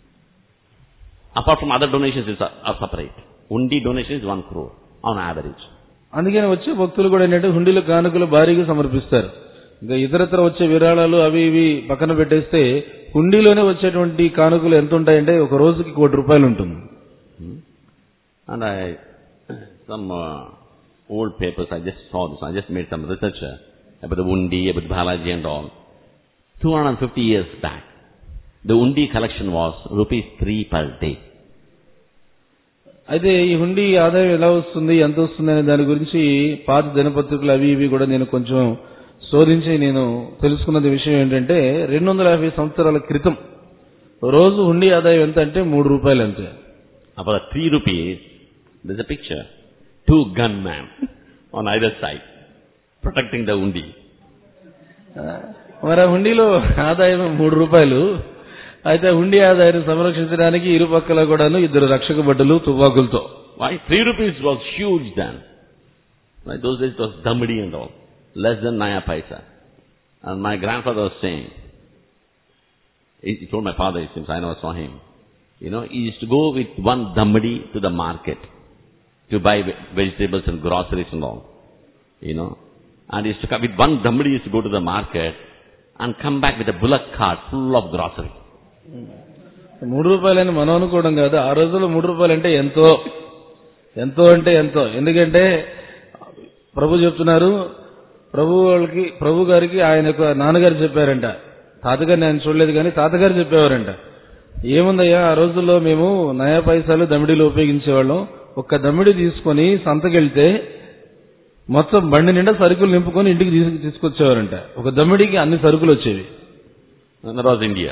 Apart from other donations is are are separate. Undi donation is one crore on average. అందుకని వచ్చే భక్తులు కూడా ఏంటంటే హుండీలో కానుకలు భారీగా సమర్పిస్తారు ఇంకా ఇతరత్ర వచ్చే విరాళాలు అవి ఇవి పక్కన పెట్టేస్తే హుండీలోనే వచ్చేటువంటి కానుకలు ఎంత ఉంటాయంటే ఒక రోజుకి కోటి రూపాయలు ఉంటుంది And I, some uh, old papers, I just saw this, I just made some research uh, about the undi, about Balaji and all. 250 years back, the undi collection was rupees 3 per day. అయితే ఈ హుండీ ఆదాయం ఎలా వస్తుంది ఎంత వస్తుంది అనే దాని గురించి పాత దినపత్రికలు అవి ఇవి కూడా నేను కొంచెం శోధించి నేను తెలుసుకున్నది విషయం ఏంటంటే రెండు వందల యాభై సంవత్సరాల క్రితం రోజు హుండీ ఆదాయం ఎంత అంటే మూడు రూపాయలు అంతే About 3 rupees, there's a picture. Two gunmen on either side, protecting the undi. మరి ఆ హుండీలో ఆదాయం మూడు రూపాయలు అయితే ఆ హుండీ ఆదాయాన్ని సంరక్షించడానికి ఇరు పక్కల కూడాను ఇద్దరు రక్షక భటులు తుపాకులతో Why? 3 rupees was huge then. Right? Those days it was damadi and all. Less than naya paisa. And my grandfather was saying, he he told my father, it seems, I never saw him. You know, he used to go with one damadi to the market to buy ve- vegetables and groceries and all. You know. And he used to come, with one damadi he used to go to the market and come back with a bullock cart full of grocery. మూడు రూపాయలని మనం అనుకోవడం కాదు ఆ రోజుల్లో మూడు రూపాయలు అంటే ఎంతో ఎంతో అంటే ఎంతో ఎందుకంటే ప్రభు చెప్తున్నారు ప్రభు వాళ్ళకి ప్రభు గారికి ఆయన యొక్క నాన్నగారు చెప్పారంట తాతగారిని ఆయన చూడలేదు కానీ తాతగారు చెప్పేవారంట ఏముందయ్యా ఆ రోజుల్లో మేము నయా పైసలు దమిడిలో ఉపయోగించేవాళ్ళం ఒక్క దమిడి తీసుకొని సంతకెళ్తే మొత్తం బండి నిండా సరుకులు నింపుకొని ఇంటికి తీసుకు తీసుకొచ్చేవారంట ఒక దమ్మిడికి అన్ని సరుకులు వచ్చేవి And that was India.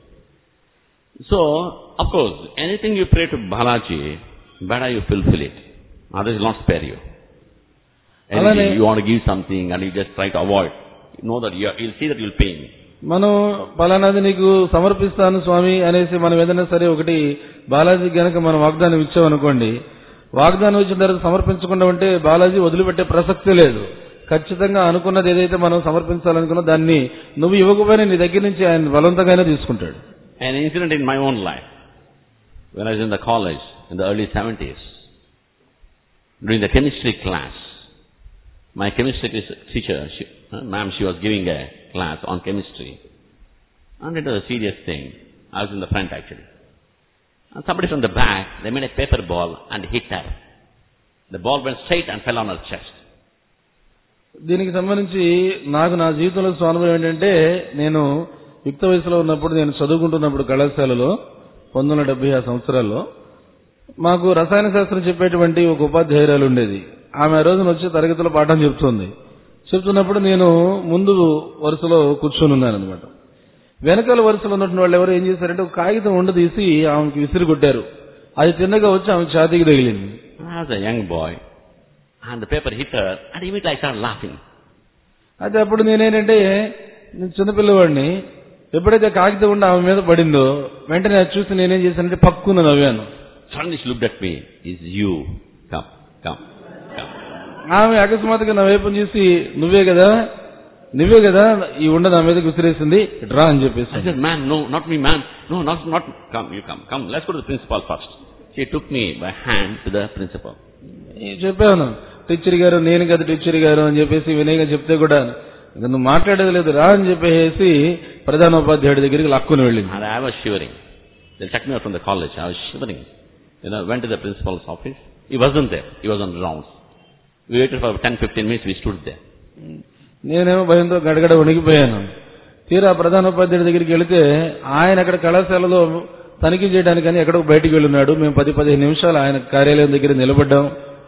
So, of course, anything you pray to Balaji, better you fulfill it. Others will not spare you. Anything, Alane- you want to give something and you just try to avoid. You know that you you'll see that you'll pay me. మనం పలానాది నీకు సమర్పిస్తాను స్వామి అనేసి మనం ఏదైనా సరే ఒకటి బాలాజీ గనక మనం వాగ్దానం ఇచ్చామనుకోండి వాగ్దానం ఇచ్చిన తర్వాత సమర్పించకుండా ఉంటే బాలాజీ వదిలిపెట్టే ప్రసక్తే లేదు ఖచ్చితంగా అనుకున్నది ఏదైతే మనం సమర్పించాలనుకున్నా దాన్ని నువ్వు ఇవ్వకపోయినా నీ దగ్గర నుంచి ఆయన బలవంతంగానే తీసుకుంటాడు An incident in my own life, when I was in the college in the early 70s, during the chemistry class, my chemistry teacher, she, uh, ma'am, she was giving a class on chemistry. And it was a serious thing. I was in the front actually. And somebody from the back, they made a paper ball and hit her. The ball went straight and fell on her chest. దీనికి సంబంధించి నాకు నా జీవితంలో స్వానుభవం ఏంటంటే నేను యుక్త వయసులో ఉన్నప్పుడు నేను చదువుకుంటున్నప్పుడు కళాశాలలో పంతొమ్మిది వందల డెబ్బై ఆరు సంవత్సరాల్లో మాకు రసాయన శాస్త్రం చెప్పేటువంటి ఒక ఉపాధ్యాయురాలు ఉండేది ఆమె ఆ రోజున వచ్చి తరగతిలో పాఠం చెప్తుంది చెప్తున్నప్పుడు నేను ముందు వరుసలో కూర్చొని ఉన్నాను అనమాట వెనకాల వరుసలో ఉన్నటువంటి వాళ్ళు ఎవరు ఏం చేశారంటే ఒక కాగితం ఉండ తీసి ఆమెకి విసిరి కొట్టారు అది తిన్నగా వచ్చి ఆమె ఛాతీకి తగిలింది I was a young boy, and the paper hit her, and immediately I started laughing. అయితే అప్పుడు నేనేంటంటే నేను చిన్నపిల్లవాడిని ఎప్పుడైతే కాగితం ఉండి ఆమె మీద పడిందో వెంటనే అది చూసి నేనేం చేశానంటే పక్కున నవ్వాను Suddenly she looked at me. Is you. Come, come, come. ఆమె అకస్మాత్తుగా నా వైపు చూసి నువ్వే కదా నువ్వే కదా ఈ ఉండ నా మీదకి విసిరేసింది డ్రా అని I చెప్పేసి said, man, no, not me, man. No, not, not, come, you come, come, let's go to the principal first. She took me by hand to the principal. ఈ చెప్పాను టీచర్ గారు నేను కదా టీచర్ గారు అని చెప్పేసి వినయ్గా చెప్తే కూడా "ఇక నువ్వు మాట్లాడేది లేదు రా అని చెప్పేసి ప్రధానోపాధ్యాయుడి దగ్గరికి లాక్కుని వెళ్ళింది And I was shivering. They took me out from the college. I was shivering. You know, went to the principal's office. He wasn't there. He was on rounds. We waited for 10, 15 minutes. We stood there. నేనేమో భయంతో గడగడ వణికిపోయాను తీరా ప్రధానోపాధ్యాయుడి దగ్గరికి వెళితే ఆయన అక్కడ కళాశాలలో తనిఖీ చేయడానికని ఎక్కడో బయటికి వెళ్ళున్నాడు మేము పది పదిహేను నిమిషాలు ఆయన కార్యాలయం దగ్గర నిలబడ్డాం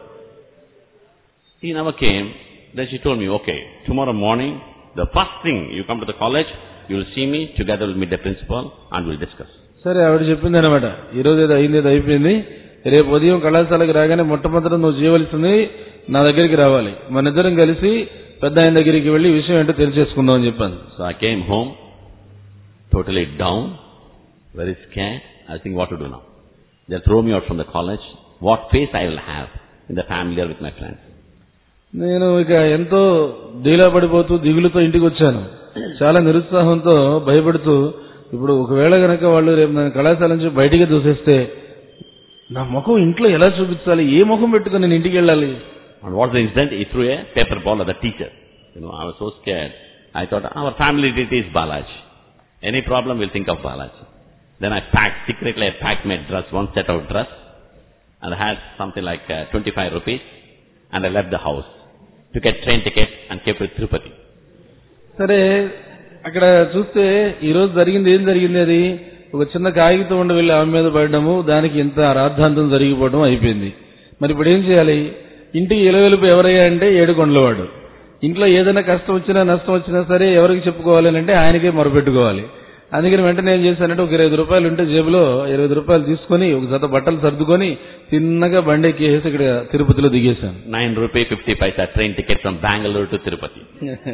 He never came. Then she told me, okay, tomorrow morning, the first thing you come to the college, you will see me, together we'll meet the principal and we'll discuss. సరే ఆవిడ చెప్పింది అనమాట ఈ రోజు ఏదో అయింది ఏదో అయిపోయింది రేపు ఉదయం కళాశాలకు రాగానే మొట్టమొదట నువ్వు చేయవలసింది నా దగ్గరికి రావాలి మన ఇద్దరం కలిసి పెద్ద ఆయన దగ్గరికి వెళ్ళి ఈ విషయం ఏంటో తెలియజేసుకుందాం అని చెప్పాను So I came home, totally down, very scared. I think what to do now. They'll throw me out from the college. What face I will have in the family or with my friends. నేను ఇక ఎంతో డీలా పడిపోతూ దిగులుతో ఇంటికి వచ్చాను చాలా నిరుత్సాహంతో భయపడుతూ ఇప్పుడు ఒకవేళ గనక వాళ్ళు రేపు నన్ను కళాశాల నుంచి బయటికి దూసేస్తే నా ముఖం ఇంట్లో ఎలా చూపించాలి ఏ ముఖం పెట్టుకుని నేను ఇంటికి వెళ్ళాలి And what's the incident? He threw a paper ball at the teacher. You know, I was so scared. I thought, our family deity is Balaji. Any problem, we'll think of Balaji. Then I packed, secretly I packed my dress, one set of dress, and I had something like uh, 25 rupees, and I left the house. Took a train ticket and came to Tirupati. సరే అక్కడ చూస్తే ఈ రోజు జరిగింది ఏం జరిగింది అది ఒక చిన్న కాగితం ఉండి వెళ్ళి ఆమె మీద పడడము దానికి ఇంత రాద్ధాంతం జరిగిపోవడం అయిపోయింది మరి ఇప్పుడు ఏం చేయాలి ఇంటికి ఇలవెలుపు ఎవరయ్యా అంటే ఏడుకొండలవాడు ఇంట్లో ఏదైనా కష్టం వచ్చినా నష్టం వచ్చినా సరే ఎవరికి చెప్పుకోవాలి అని అంటే ఆయనకే మొరపెట్టుకోవాలి అందుకని వెంటనే ఏం చేశానంటే ఒక ఇరవై ఐదు రూపాయలు ఉంటే జేబులో ఇరవై ఐదు రూపాయలు తీసుకొని ఒక జత బట్టలు సర్దుకొని తిన్నగా బండి ఎక్కేసి ఇక్కడ తిరుపతిలో దిగేశాను 9 rupee 50 paisa train ticket from Bangalore to Tirupati.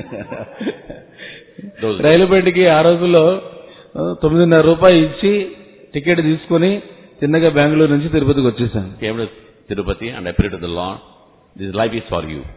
Those రైలు బండికి ఆ రోజుల్లో ఆ, తొమ్మిదిన్నర రూపాయలు ఇచ్చి టికెట్ తీసుకొని తిన్నగా బెంగళూరు నుంచి తిరుపతికి వచ్చేసాను came to Tirupati and I prayed to the Lord, this life is for you.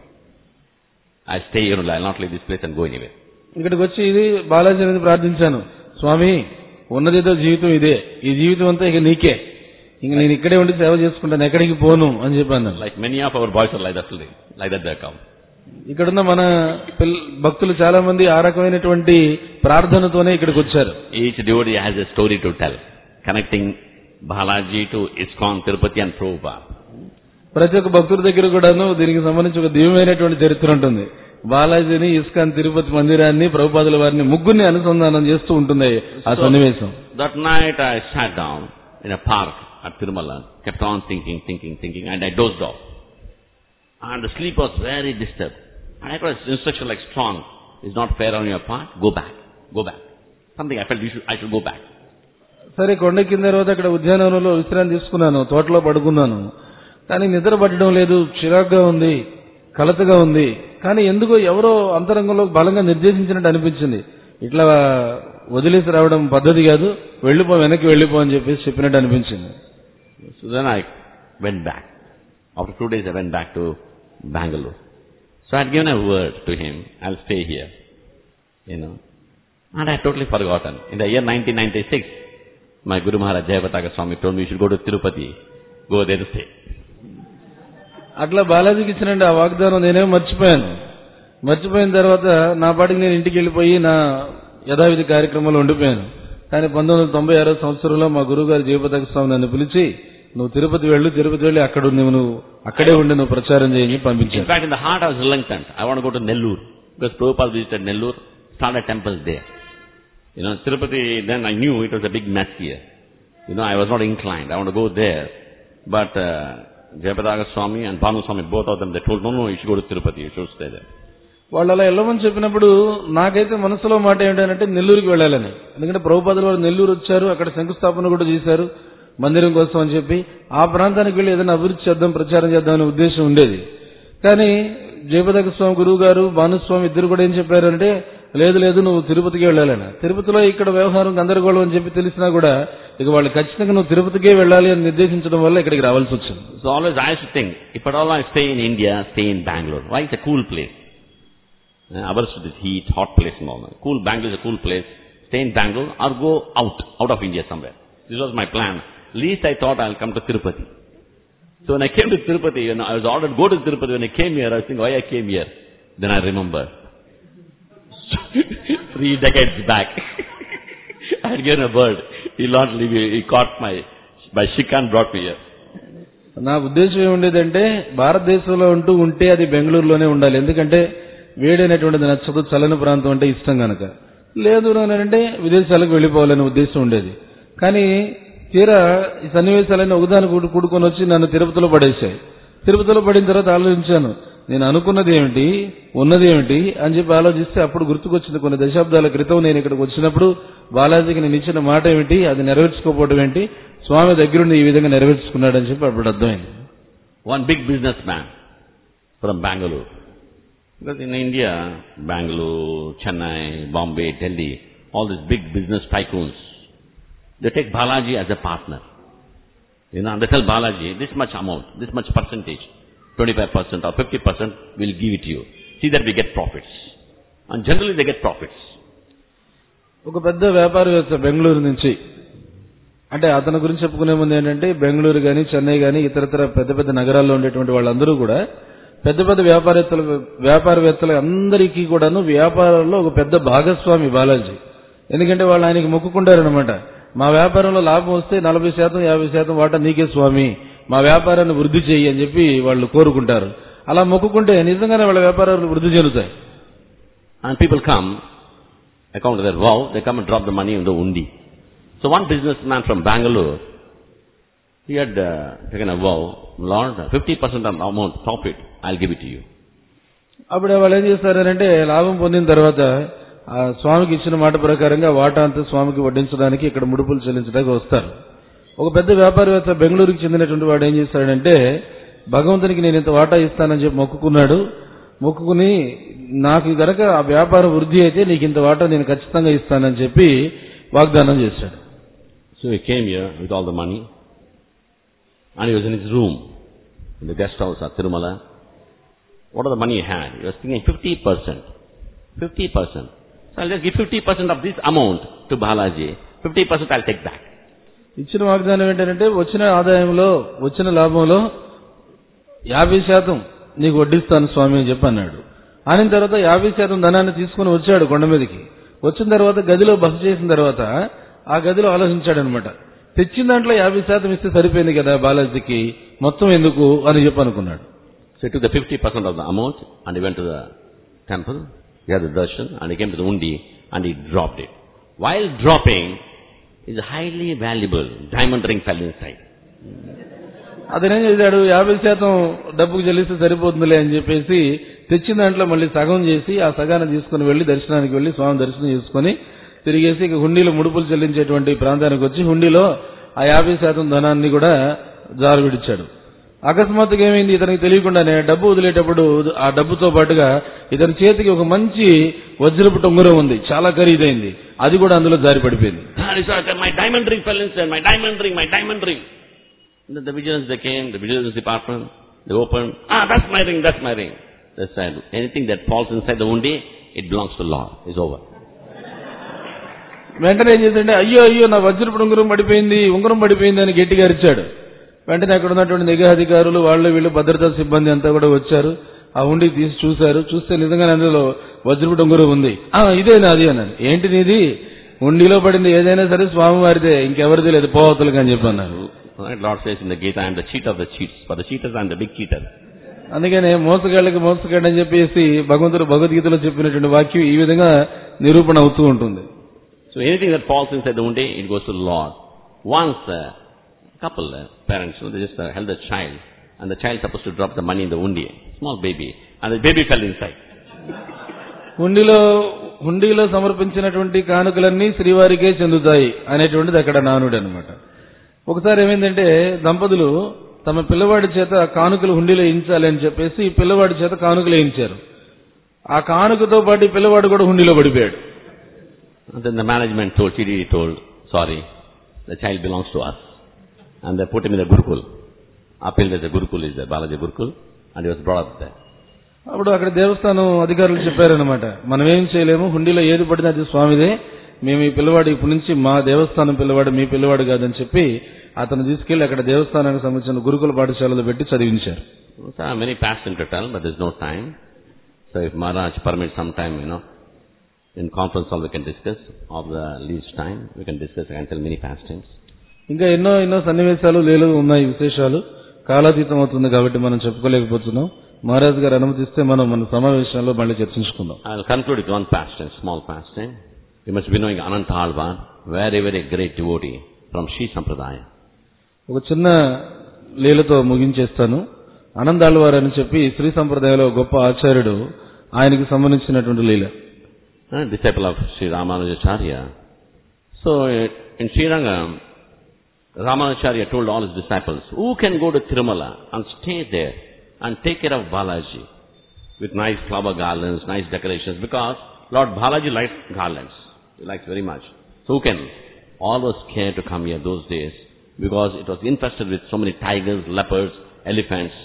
I stay here, I'll not leave this place and go anywhere. ఇక్కడికి వచ్చి ఇది బాలాజీ అనేది ప్రార్థించాను స్వామి ఉన్నదేదో జీవితం ఇదే ఈ జీవితం అంతా ఇక నీకే ఇంక నేను ఇక్కడే ఉండి సేవ చేసుకుంటాను ఎక్కడికి పోను అని చెప్పాను Like many of our boys are like that today. Like that they come. ఇక్కడున్న మన పిల్ల భక్తులు చాలా మంది ఆ రకమైనటువంటి ప్రార్థనతోనే ఇక్కడికి వచ్చారు Each devotee has a story to tell, connecting Balaji to ISKCON, Tirupati and Prabhupada. ప్రతి ఒక్క భక్తుడి దగ్గర కూడాను దీనికి సంబంధించి ఒక దివ్యమైనటువంటి చరిత్ర ఉంటుంది బాలాజీని ఇస్కాన్ తిరుపతి మందిరాన్ని ప్రభుపాదుల వారిని ముగ్గురిని అనుసంధానం చేస్తూ ఉంటుంది ఆ సన్నివేశం That night I sat down in a park at Tirumala, kept on thinking, thinking, thinking, and I dozed off. And the sleep was very disturbed. And I got an instruction like strong, it's not fair on your part, go back, go back. Something I felt you should, I should go back. సరే కొండ కింద రోజు అక్కడ ఉద్యానవనంలో విశ్రాంతి తీసుకున్నాను తోటలో పడుకున్నాను కానీ నిద్ర పట్టడం లేదు చిరాగ్గా ఉంది కలతగా ఉంది కానీ ఎందుకో ఎవరో అంతరంగంలో బలంగా నిర్దేశించినట్టు అనిపించింది ఇట్లా వదిలేసి రావడం పద్ధతి కాదు వెళ్ళిపో వెనక్కి వెళ్ళిపో అని చెప్పేసి చెప్పినట్టు అనిపించింది So then I went back. After two days I went back to Bangalore. So I had given a word to him, I'll stay here. You know. And I had totally forgotten. In the year 1996, my Guru Maharaj Jayapataka Swami told me you should go to Tirupati. Go there to stay. అట్లా బాలాజీకి ఇచ్చినండి ఆ వాగ్దానం నేనేం మర్చిపోయాను మర్చిపోయిన తర్వాత నా పాటికి నేను ఇంటికి వెళ్ళిపోయి నా యథావిధి కార్యక్రమంలో ఉండిపోయాను కానీ పంతొమ్మిది వందల తొంభై ఆరో సంవత్సరంలో మా గురువు గారు జయపతాక స్వామి నన్ను పిలిచి నువ్వు తిరుపతి వెళ్ళు తిరుపతి వెళ్ళి అక్కడ ఉండి నువ్వు అక్కడే ఉండి నువ్వు ప్రచారం చేయని In పంపించాను fact, in the heart I was reluctant. I want to go to Nellore. Because Prabhupada visited Nellore, started temples there. You know, Tirupati, then I knew it was a big mess here. You know, I was not inclined. I want to go there. But uh, Jayapataka Swami and Bhanu Swami, both of them, they told, no, no, you should go to Tirupati, you should stay there. వాళ్ళు అలా వెళ్ళమని చెప్పినప్పుడు నాకైతే మనసులో మాట ఏంటంటే నెల్లూరుకి వెళ్ళాలని ఎందుకంటే ప్రభుపాదుల వారు నెల్లూరు వచ్చారు అక్కడ శంకుస్థాపన కూడా చేశారు మందిరం కోసం అని చెప్పి ఆ ప్రాంతానికి వెళ్ళి ఏదైనా అభివృద్ధి చేద్దాం ప్రచారం చేద్దాం అనే ఉద్దేశం ఉండేది కానీ జయపదక స్వామి గురువు గారు భానుస్వామి ఇద్దరు కూడా ఏం చెప్పారంటే లేదు లేదు నువ్వు తిరుపతికి వెళ్ళాలని తిరుపతిలో ఇక్కడ వ్యవహారం గందరగోళం అని చెప్పి తెలిసినా కూడా ఇక వాళ్ళు ఖచ్చితంగా నువ్వు తిరుపతికే వెళ్ళాలి అని నిర్దేశించడం వల్ల ఇక్కడికి రావాల్సి వచ్చింది So always I used to think, if at all I stay in India, stay in Bangalore. Why? It's a cool place. Uh, ours to this heat, hot place and all that. Cool, Bangalore is a cool place. Stay in Bangalore or go out, out of India somewhere. This was my plan. Least I thought I'll come to Tirupati. So when I came to Tirupati, when I was ordered go to Tirupati, when I came here, I was thinking why I came here. Then I remember. Three decades back, I had given a bird. He not leave me. He caught my, my shikan brought me here. నా ఉద్దేశం ఏముండేదంటే భారతదేశంలో ఉంటూ ఉంటే అది బెంగళూరులోనే ఉండాలి ఎందుకంటే వేడైనటువంటిది నచ్చదు చల్లని ప్రాంతం అంటే ఇష్టం గనక లేదు అంటే విదేశాలకు వెళ్ళిపోవాలనే ఉద్దేశం ఉండేది కానీ తీరా ఈ సన్నివేశాలన్నీ ఒకదాని కూడు- కూడుకొని వచ్చి నన్ను తిరుపతిలో పడేశాయి తిరుపతిలో పడిన తర్వాత ఆలోచించాను నేను అనుకున్నది ఏమిటి ఉన్నది ఏమిటి అని చెప్పి ఆలోచిస్తే అప్పుడు గుర్తుకొచ్చింది కొన్ని దశాబ్దాల క్రితం నేను ఇక్కడికి వచ్చినప్పుడు బాలాజీకి నేను ఇచ్చిన మాట ఏమిటి అది నెరవేర్చుకోకపోవడం ఏంటి స్వామి దగ్గరుండి ఈ విధంగా నెరవేర్చుకున్నాడని చెప్పి అప్పుడు అర్థమైంది One big businessman from Bangalore. Because in India, Bangalore, Chennai, Bombay, Delhi, all these big business tycoons, they take Balaji as a partner. You know, and they tell Balaji, this much amount, this much percentage, 25% or 50% we'll give it to you. See that we get profits. And generally they get profits. ఒక పెద్ద వ్యాపారవేత్త బెంగళూరు నుంచి అంటే అతని గురించి చెప్పుకునే ముందు ఏంటంటే బెంగళూరు కానీ చెన్నై కానీ ఇతరతర పెద్ద పెద్ద నగరాల్లో ఉండేటువంటి వాళ్ళందరూ కూడా పెద్ద పెద్ద వ్యాపారవేత్తలు వ్యాపారవేత్తలు అందరికీ కూడాను వ్యాపారంలో ఒక పెద్ద భాగస్వామి బాలాజీ ఎందుకంటే వాళ్ళు ఆయనకి మొక్కుకుంటారనమాట మా వ్యాపారంలో లాభం వస్తే నలభై శాతం యాభై శాతం వాటా నీకే స్వామి మా వ్యాపారాన్ని వృద్ధి చేయి అని చెప్పి వాళ్ళు కోరుకుంటారు అలా మొక్కుకుంటే నిజంగానే వాళ్ళ వ్యాపారాలు వృద్ధి చెందుతాయి And people come, according to their vow, they come and drop the money in the undi. So one businessman from Bangalore, he had uh, taken a vow, Lord, 50% of the amount profit, I'll give it to you. అప్పుడు వాళ్ళు ఏం చేస్తారంటే లాభం పొందిన తర్వాత ఆ స్వామికి ఇచ్చిన మాట ప్రకారంగా వాటా అంతా స్వామికి వడ్డించడానికి ఇక్కడ ముడుపులు చెల్లించడానికి వస్తారు ఒక పెద్ద వ్యాపారవేత్త బెంగళూరుకి చెందినటువంటి వాడు ఏం చేస్తాడంటే భగవంతునికి నేను ఇంత వాటా ఇస్తానని చెప్పి మొక్కుకున్నాడు మొక్కుకుని నాకు గనక ఆ వ్యాపారం వృద్ధి అయితే నీకు ఇంత వాటా నేను ఖచ్చితంగా ఇస్తానని చెప్పి వాగ్దానం చేశాడు So he came here with all the money, and he was in his room, in the guest house at Tirumala. What are the money he had? He was thinking 50%. 50%. So I'll just give 50% of this amount to Balaji. 50% I'll take back. ఇచ్చిన వాగ్దానం ఏంటంటే వచ్చిన ఆదాయంలో వచ్చిన లాభంలో యాభై శాతం నీకు వడ్డిస్తాను స్వామి అని చెప్పి అన్నాడు ఆయన తర్వాత యాభై శాతం ధనాన్ని తీసుకుని వచ్చాడు కొండ మీదకి వచ్చిన తర్వాత గదిలో బస చేసిన తర్వాత ఆ గదిలో ఆలోచించాడు అనమాట తెచ్చిన దాంట్లో యాభై శాతం ఇస్తే సరిపోయింది కదా బాలాజీకి మొత్తం ఎందుకు అని చెప్పి అనుకున్నాడు So he took the 50% of the amount and he went to the temple, he had the darshan and he came to the undi and he dropped it. While dropping, his highly valuable diamond ring fell inside. అతనేం చేశాడు యాభై శాతం డబ్బుకు చెల్లిస్తే సరిపోతుందిలే అని చెప్పేసి తెచ్చిన దాంట్లో మళ్ళీ సగం చేసి ఆ సగాన్ని తీసుకుని వెళ్లి దర్శనానికి వెళ్లి స్వామి దర్శనం చేసుకుని తిరిగేసి ఇక హుండీలో ముడుపులు చెల్లించేటువంటి ప్రాంతానికి వచ్చి హుండీలో ఆ యాభై శాతం ధనాన్ని కూడా జారు విడిచాడు అకస్మాత్తుగా ఏమైంది ఇతనికి తెలియకుండానే డబ్బు వదిలేటప్పుడు ఆ డబ్బుతో పాటుగా ఇతని చేతికి ఒక మంచి వజ్రపు టొంగురం ఉంది చాలా ఖరీదైంది అది కూడా అందులో జారి పడిపోయింది And he said, my diamond ring fell inside, my diamond ring, my diamond ring. And then the vigilance, they came, the vigilance department, they opened, ah, that's my ring, that's my ring. They said, anything that falls inside the undi, it belongs to Lord. It's over. వెంటనే ఏం చేశాడంటే అయ్యో అయ్యో నా వజ్రపు ఉంగరం పడిపోయింది ఉంగరం పడిపోయింది అని గట్టిగా అరిచాడు వెంటనే అక్కడ ఉన్నటువంటి నిఘా అధికారులు వాళ్ళు వీళ్ళు భద్రతా సిబ్బంది అంతా కూడా వచ్చారు ఆ ఉండి తీసి చూశారు చూస్తే నిజంగానే అందులో వజ్రపు ఉంగరం ఉంది ఆ ఇదే నాది అన్నాను ఏంటి నీది ఉండిలో పడింది ఏదైనా సరే స్వామివారిదే ఇంకెవరిది లేదు పోవతలకి అని చెప్పి అన్నారు Right? Lord says in the Gita, I am the cheat of the cheats. For the cheaters, I am the big cheater. అందుకనే మోసగాళ్ళకి మోసగాడు అని చెప్పేసి భగవంతుడు భగవద్గీతలో చెప్పినటువంటి వాక్యం ఈ విధంగా నిరూపణ అవుతూ ఉంటుంది So anything that falls inside the undi, it goes to the Lord. Once a couple, uh, parents, you know, they just uh, held a child, and the child supposed to drop the money in the undi, small baby, and the baby fell inside. హుండీలో హుండీలో సమర్పించినటువంటి కానుకలన్నీ శ్రీవారికే చెందుతాయి అనేటువంటిది అక్కడ నానుడు అనమాట ఒకసారి ఏమైందంటే దంపతులు తమ పిల్లవాడి చేత కానుకలు హుండీలో వేయించాలి అని చెప్పేసి ఈ పిల్లవాడి చేత కానుకలు వేయించారు ఆ కానుకతో పాటు ఈ పిల్లవాడు కూడా హుండీలో పడిపోయాడు And then the management told, CDD told, sorry, the child belongs to us. And they put him in the Gurukul. Uphill there's a Gurukul is there, Balaji Gurukul, and he was brought up there. అప్పుడు అక్కడ దేవస్థానం అధికారులు చెప్పారనమాట మనం ఏం చేయలేము హుండీలో ఏది పడితే అది స్వామిదే మేము ఈ పిల్లవాడు ఇప్పటి నుంచి మా దేవస్థానం పిల్లవాడు మీ పిల్లవాడు కాదని చెప్పి అతను తీసుకెళ్లి అక్కడ దేవస్థానానికి సంబంధించిన గురుకుల పాఠశాలలో పెట్టి చదివించారు So there are many pastimes to tell, but there's no time. So if Maharaj permits some time, you know, in conference hall we can discuss, of the least time, we can discuss, I can tell many pastimes. ఇంకా ఎన్నో ఎన్నో సన్నివేశాలు లేలు ఉన్నాయి విశేషాలు కాలాతీతం అవుతుంది కాబట్టి మనం చెప్పుకోలేకపోతున్నాం మహారాజ్ గారు అనుమతిస్తే మనం మన సమావేశంలో మళ్ళీ చర్చించుకుందాం I'll conclude with one pastime, small pastime. You must be knowing Ananta Alvar, very, very great devotee from Sri Sampradaya. ఒక చిన్న లీలతో ముగించేస్తాను ఆనందాళ్ళవారు అని చెప్పి శ్రీ సంప్రదాయంలో గొప్ప ఆచార్యుడు ఆయనకి సంబంధించినటువంటి లీల a disciple of Sri Ramanujacharya. So uh, in Sri Rangam, Ramanujacharya told all his disciples, who can go to Tirumala and stay there and take care of Balaji with nice flower garlands, nice decorations, because Lord Balaji likes garlands. He likes very much. So who can? All was scared to come here those days because it was infested with so many tigers, leopards, elephants.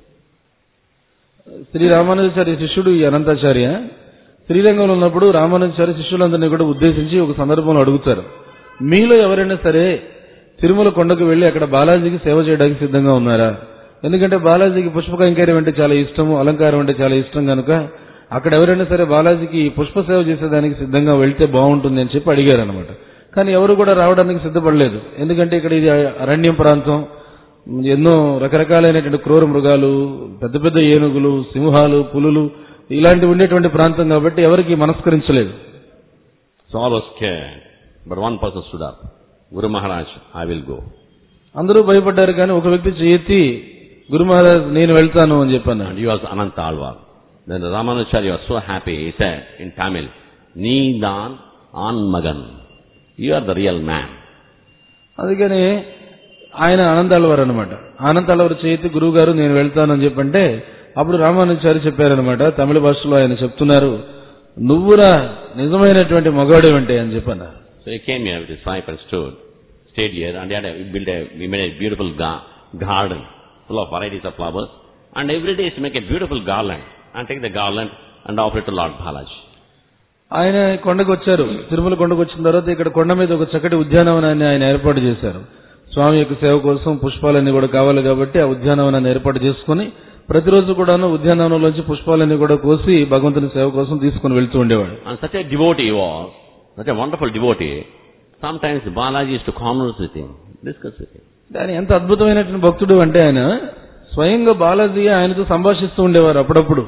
Shri Ramanujacharya శిష్యుడు ఈ అనంతాచార్య శ్రీరంగంలో ఉన్నప్పుడు రామానుజాచార్య శిష్యులందరినీ కూడా ఉద్దేశించి ఒక సందర్భంలో అడుగుతారు మీలో ఎవరైనా సరే తిరుమల కొండకు వెళ్లి అక్కడ బాలాజీకి సేవ చేయడానికి సిద్ధంగా ఉన్నారా ఎందుకంటే బాలాజీకి పుష్ప కైంకర్యం అంటే చాలా ఇష్టము అలంకారం అంటే చాలా ఇష్టం కనుక అక్కడ ఎవరైనా సరే బాలాజీకి పుష్ప సేవ చేసేదానికి సిద్ధంగా వెళ్తే బాగుంటుంది అని చెప్పి అడిగారు అనమాట కానీ ఎవరు కూడా రావడానికి సిద్ధపడలేదు ఎందుకంటే ఇక్కడ ఇది అరణ్యం ప్రాంతం ఎన్నో రకరకాలైనటువంటి క్రూర మృగాలు పెద్ద పెద్ద ఏనుగులు సింహాలు పులులు ఇలాంటివి ఉండేటువంటి ప్రాంతం కాబట్టి ఎవరికి మనస్కరించలేదు So all was scared. But one person stood up. Guru Maharaj, I will go. అందరూ భయపడ్డారు కానీ ఒక వ్యక్తి చేయెత్తి గురు మహారాజ్ నేను వెళ్తాను అని చెప్పాను And he was Ananta Alvar. Then Ramanujacharya was so happy, he said in Tamil, Needan Anmagan. You are the real man. అందుకని ఆయన ఆనందాలవారు అనమాట ఆనందాలవారు చేతి గురువు గారు నేను వెళ్తాను అని చెప్పంటే అప్పుడు రామానుచారి చెప్పారనమాట తమిళ భాషలో ఆయన చెప్తున్నారు నువ్వురా నిజమైనటువంటి మగవాడేవంటే అని చెప్పన్నారు So he came here with his wife and stood, stayed here, and he had a, he built a, he made a beautiful ga- garden full of varieties of flowers. And every day he used to make a beautiful garland and take the garland and offer it to Lord Balaji. ఆయన కొండకు వచ్చారు తిరుమల కొండకు వచ్చిన తర్వాత ఇక్కడ కొండ మీద ఒక చక్కటి ఉద్యానవనాన్ని ఆయన ఏర్పాటు చేశారు స్వామి యొక్క సేవ కోసం పుష్పాలన్నీ కూడా కావాలి కాబట్టి ఆ ఉద్యానవనాన్ని ఏర్పాటు చేసుకుని ప్రతిరోజు కూడాను ఉద్యానవనంలోంచి పుష్పాలన్నీ కూడా కోసి భగవంతుని సేవ కోసం తీసుకుని వెళ్తూ ఉండేవాడు And such a devotee he was, such a wonderful devotee, sometimes Balaji used to converse with him, discuss with him. దాని ఎంత అద్భుతమైనటువంటి భక్తుడు అంటే ఆయన స్వయంగా బాలాజీ ఆయనతో సంభాషిస్తూ ఉండేవారు అప్పుడప్పుడు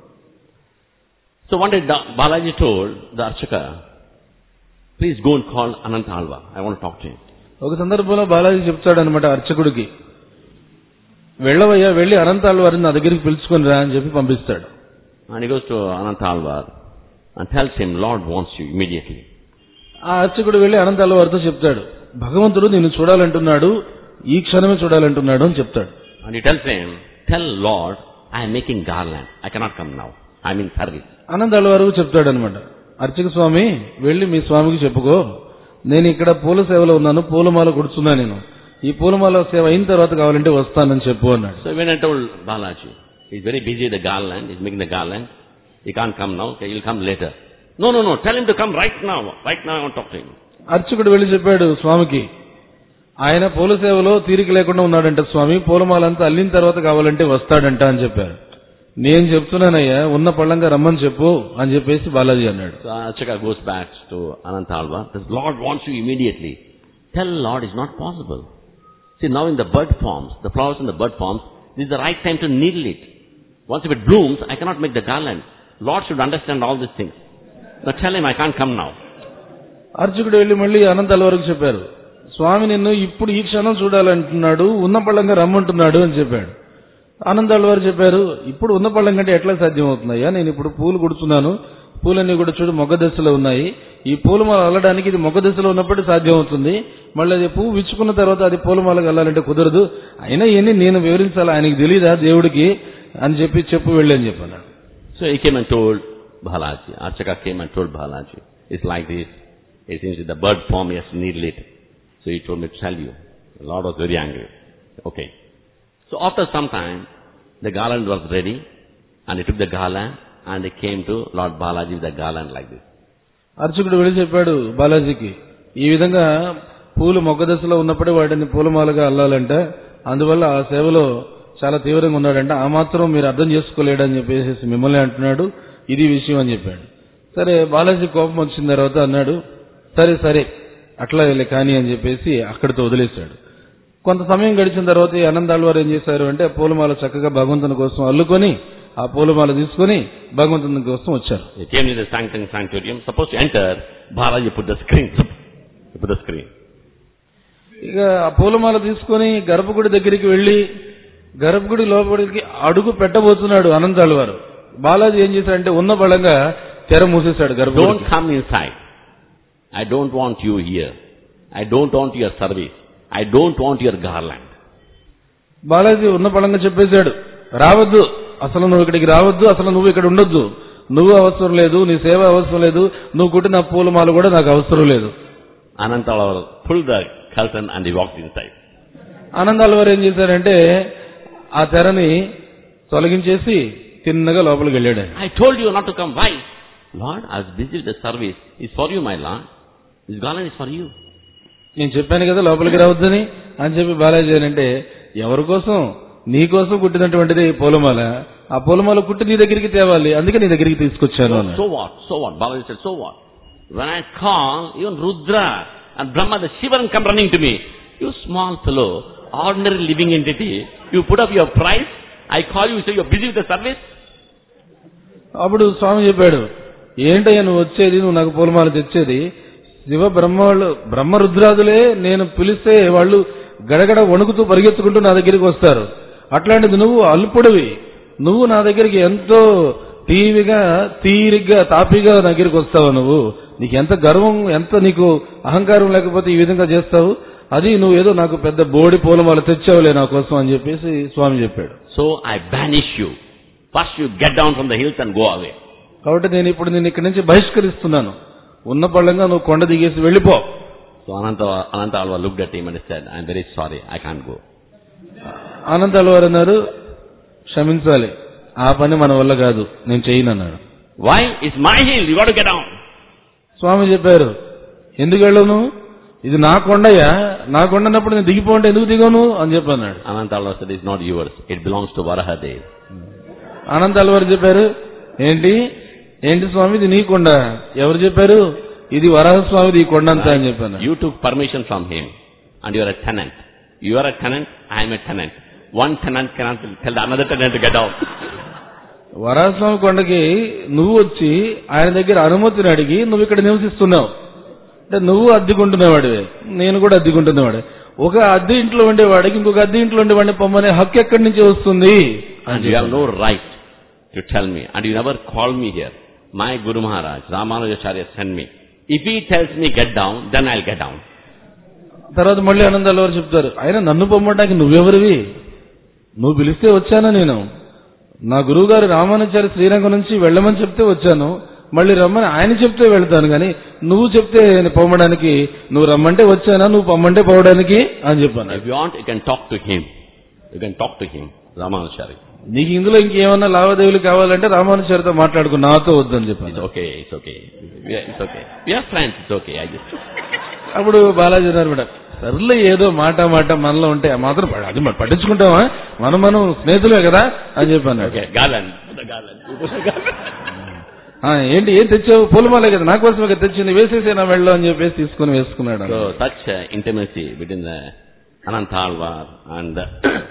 So one day Da- Balaji told the Archaka, please go and call Ananta Alva. I want to talk to him. ఒక సందర్భంలో బాలాజీ చెప్తాడనమాట అర్చకుడికి వెళ్ళవయ్యా వెళ్ళి అనంతాల వారిని నా దగ్గరికి పిలుచుకొని రా అని చెప్పి పంపిస్తాడు And he goes to Ananta Alva and tells him, Lord wants you immediately. ఆ అర్చకుడు వెళ్ళి అనంతాల వారితో చెప్తాడు భగవంతుడు నిన్ను చూడాలంటున్నాడు ఈ క్షణమే చూడాలంటున్నాడు అని చెప్తాడు And he tells him, tell Lord, I am making garland. I cannot come now. I am in service. అనంతాల వరకు చెప్తాడు అనమాట అర్చక స్వామి వెళ్ళి మీ స్వామికి చెప్పుకో నేను ఇక్కడ పూల సేవలో ఉన్నాను పూలమాల కుడుతున్నా నేను ఈ పూలమాల సేవ అయిన తర్వాత కావాలంటే వస్తానని చెప్పు అన్నాడు So when I told Balaji, he's very busy with the garland, he's making the garland. He can't come now, okay, he'll come later. No, no, no, tell him to come right now. Right now I want to talk to him. అర్చకుడు వెళ్ళి చెప్పాడు స్వామికి ఆయన పూల సేవలో తీరిక లేకుండా ఉన్నాడంట స్వామి పూలమాలంతా అల్లిన తర్వాత కావాలంటే వస్తాడంట అని చెప్పారు నేను చెప్తున్నానయ్యా ఉన్న పళ్ళంగా రమ్మని చెప్పు అని చెప్పేసి బాలాజీ అన్నాడు So Archaka goes back to Anantalva. Says, Lord wants you immediately. Tell Lord it's not possible. See, now in the bud forms, the flowers in the bud forms, this is the right time to needle it. Once if it blooms, I cannot make the garland. Lord should understand all these things. Now tell him I can't come now. అర్చకుడు వెళ్ళి మళ్ళీ అనంతాల వరకు చెప్పారు స్వామి నిన్ను ఇప్పుడు ఈ క్షణం చూడాలంటున్నాడు ఉన్న పళ్ళంగా రమ్మంటున్నాడు అని చెప్పాడు ఆనందాల వారు చెప్పారు ఇప్పుడు ఉన్న పళ్ళం కంటే ఎట్లా సాధ్యం అవుతుందయ్యా నేను ఇప్పుడు పూలు కుడుతున్నాను పూలన్నీ కూడా చూడు మొగ్గ దశలో ఉన్నాయి ఈ పూలమాల అల్లడానికి ఇది మొగ్గ దశలో ఉన్నప్పటికీ సాధ్యం అవుతుంది మళ్ళీ అది పువ్వు విచ్చుకున్న తర్వాత అది పూలమాలకు అల్లాలంటే కుదరదు అయినా ఇవన్నీ నేను వివరించాలి ఆయనకి తెలియదా దేవుడికి అని చెప్పి చెప్పు వెళ్ళి అని చెప్పాను So he came and told Balaji. Archaka came and told Balaji. It's like this. It seems in the bird form he has to needle it. So he told me to tell you. The Lord was very angry. Okay. So after some time, the garland was ready, and he took the garland, and he came to Lord Balaji with the garland like this. అర్చకుడు వెళ్ళి చెప్పాడు బాలాజీకి ఈ విధంగా పూలు మొగ్గ దశలో ఉన్నప్పుడే వాటిని పూలమాలగా అల్లాలంట అందువల్ల ఆ సేవలో చాలా తీవ్రంగా ఉన్నాడంట ఆ మాత్రం మీరు అర్థం చేసుకోలేడని చెప్పేసి మిమ్మల్ని అంటున్నాడు ఇది విషయం అని చెప్పాడు సరే బాలాజీ కోపం వచ్చిన తర్వాత అన్నాడు సరే సరే అట్లా వెళ్ళి కానీ అని చెప్పేసి అక్కడితో వదిలేశాడు కొంత సమయం గడిచిన తర్వాత ఈ ఆనందాలు వారు ఏం చేశారు అంటే పూలమాల చక్కగా భగవంతుని కోసం అల్లుకొని ఆ పూలమాల తీసుకొని భగవంతుని కోసం వచ్చారు He came in the sanctum sanctorium, supposed to enter, Balaji put the screen. He put the screen. ఇక ఆ పూలమాల తీసుకొని గర్భగుడి దగ్గరికి వెళ్లి గర్భగుడి లోపలికి అడుగు పెట్టబోతున్నాడు అనంతాలు వారు బాలాజీ ఏం చేశాడంటే ఉన్న బలంగా తెర మూసేశాడు Don't గర్భగుడి come inside. I don't want you here. I don't want your service. I don't want your garland. Balaji ఉన్న బలంగా చెప్పేశాడు రావద్దు అసలు నువ్వు ఇక్కడికి రావద్దు అసలు నువ్వు ఇక్కడ ఉండొద్దు నువ్వు అవసరం లేదు నీ సేవ అవసరం లేదు నువ్వు కుట్టిన పూలమాల కూడా నాకు అవసరం లేదు Anantala pulled the curtain and he walked inside. ఆనందాల వారు ఏం చేశారంటే ఆ తెరని తొలగించేసి తిన్నగా లోపలికి వెళ్ళాడు ఆయన. I told you not to come. Why? Lord, I was busy with the service. It's for you, my Lord. This garland is for you. నేను చెప్పాను కదా లోపలికి రావద్దని అని చెప్పి బాలాజీ అని అంటే ఎవరి కోసం నీ కోసం కుట్టినటువంటిది పూలమాల ఆ పూలమాల కుట్టి నీ దగ్గరికి తేవాలి అందుకే నీ దగ్గరికి తీసుకొచ్చాను So, అన్నాడు. so what? So what? Balaji said, so what? When I call, even Rudra and Brahma, the Shivan come running to me. You small fellow, ordinary living entity, you put up your price, I call you, you say you're busy with the service? అప్పుడు స్వామి చెప్పాడు ఏంటయ్యా నువ్వు వచ్చేది నువ్వు నాకు పూలమాల తెచ్చేది శివ బ్రహ్మ వాళ్ళు బ్రహ్మ రుద్రాదులే నేను పిలిస్తే వాళ్ళు గడగడ వణుకుతూ పరిగెత్తుకుంటూ నా దగ్గరికి వస్తారు అట్లాంటిది నువ్వు అల్పుడివి నువ్వు నా దగ్గరికి ఎంతో టీవీగా తీరిగ్గా తాపీగా నా దగ్గరికి వస్తావు నువ్వు నీకు ఎంత గర్వం ఎంత నీకు అహంకారం లేకపోతే ఈ విధంగా చేస్తావు అది నువ్వు ఏదో నాకు పెద్ద బోడి పూలమాల తెచ్చావులే నా కోసం అని చెప్పేసి స్వామి చెప్పాడు So I banish you. First you get down from the hills and go away. కాబట్టి నేను ఇప్పుడు నేను ఇక్కడి నుంచి బహిష్కరిస్తున్నాను ఉన్న పళ్ళంగా నువ్వు కొండ దిగేసి వెళ్ళిపో So Ananta, Ananta Alva looked at him and said, I'm very sorry, I can't go. ఆనందాలు వారు అన్నారు క్షమించాలి ఆ పని మన వల్ల కాదు నేను చేయను అన్నాడు Why? It's my hill, you got to get down. స్వామి చెప్పారు ఎందుకు వెళ్ళవు నువ్వు ఇది నా కొండయ్యా నా కొండ అన్నప్పుడు నేను దిగిపోంటే ఎందుకు దిగను అని చెప్పి అన్నాడు Ananta Alva said, it's not yours, it belongs to Varahadev. ఆనందాలు వారు చెప్పారు ఏంటి ఏంటి స్వామి ఇది నీ కొండ ఎవరు చెప్పారు ఇది వరాహస్వామిది ఈ కొండ అంతా అని చెప్పాను You took permission from him and you are a tenant. You are a tenant, I am a tenant. One tenant cannot tell the another tenant to get out. Varahaswamy కొండకి నువ్వు వచ్చి ఆయన దగ్గర అనుమతిని అడిగి నువ్వు ఇక్కడ నివసిస్తున్నావు అంటే నువ్వు అద్దెకుంటున్నవాడివే నేను కూడా అద్దెకుంటున్నవాడే ఒక అద్దె ఇంట్లో ఉండేవాడికి ఇంకొక అద్దె ఇంట్లో ఉండేవాడిని పొమ్మనే హక్కు ఎక్కడి నుంచి వస్తుంది And you have no right to tell me. And you never call me here. My Guru Maharaj, Ramanujacharya sent me. If he tells me get down, then I'll get down. తర్వాత మళ్ళీ ఆనందాలు వారు చెప్తారు ఆయన నన్ను పొమ్మడానికి నువ్వెవరివి నువ్వు పిలిస్తే వచ్చానా నేను నా గురువు గారు రామానుచారి శ్రీరంగం నుంచి వెళ్ళమని చెప్తే వచ్చాను మళ్ళీ రమ్మని ఆయన చెప్తే వెళ్తాను కానీ నువ్వు చెప్తే నేను పొమ్మడానికి నువ్వు రమ్మంటే వచ్చానా నువ్వు పొమ్మంటే పోవడానికి అని చెప్పాను If you want, you can talk to him. You can talk to him, Ramanujacharya. నీకు ఇందులో ఇంకేమన్నా లావాదేవీలు కావాలంటే రామానుచారితో మాట్లాడుకో నాతో వద్దని It's చెప్పాను okay, it's okay. We are, it's okay. We are friends, it's okay. I just... అప్పుడు బాలాజీ అన్నారు మేడం సర్లే ఏదో మాట మాట మనలో ఉంటే ఆ మాత్రం ప- అది మనం పట్టించుకుంటామా మనం మనం స్నేహితులే కదా అని చెప్పాను Okay, garland. Put the garland. You put the garland. ఆ, ఏంటి ఏం తెచ్చావు పూలమాలే కదా నా కోసమే కదా తెచ్చింది వేసేసే నా వెళ్ళు అని చెప్పేసి తీసుకుని వేసుకున్నాడు So such uh, intimacy between the Anantalvar and the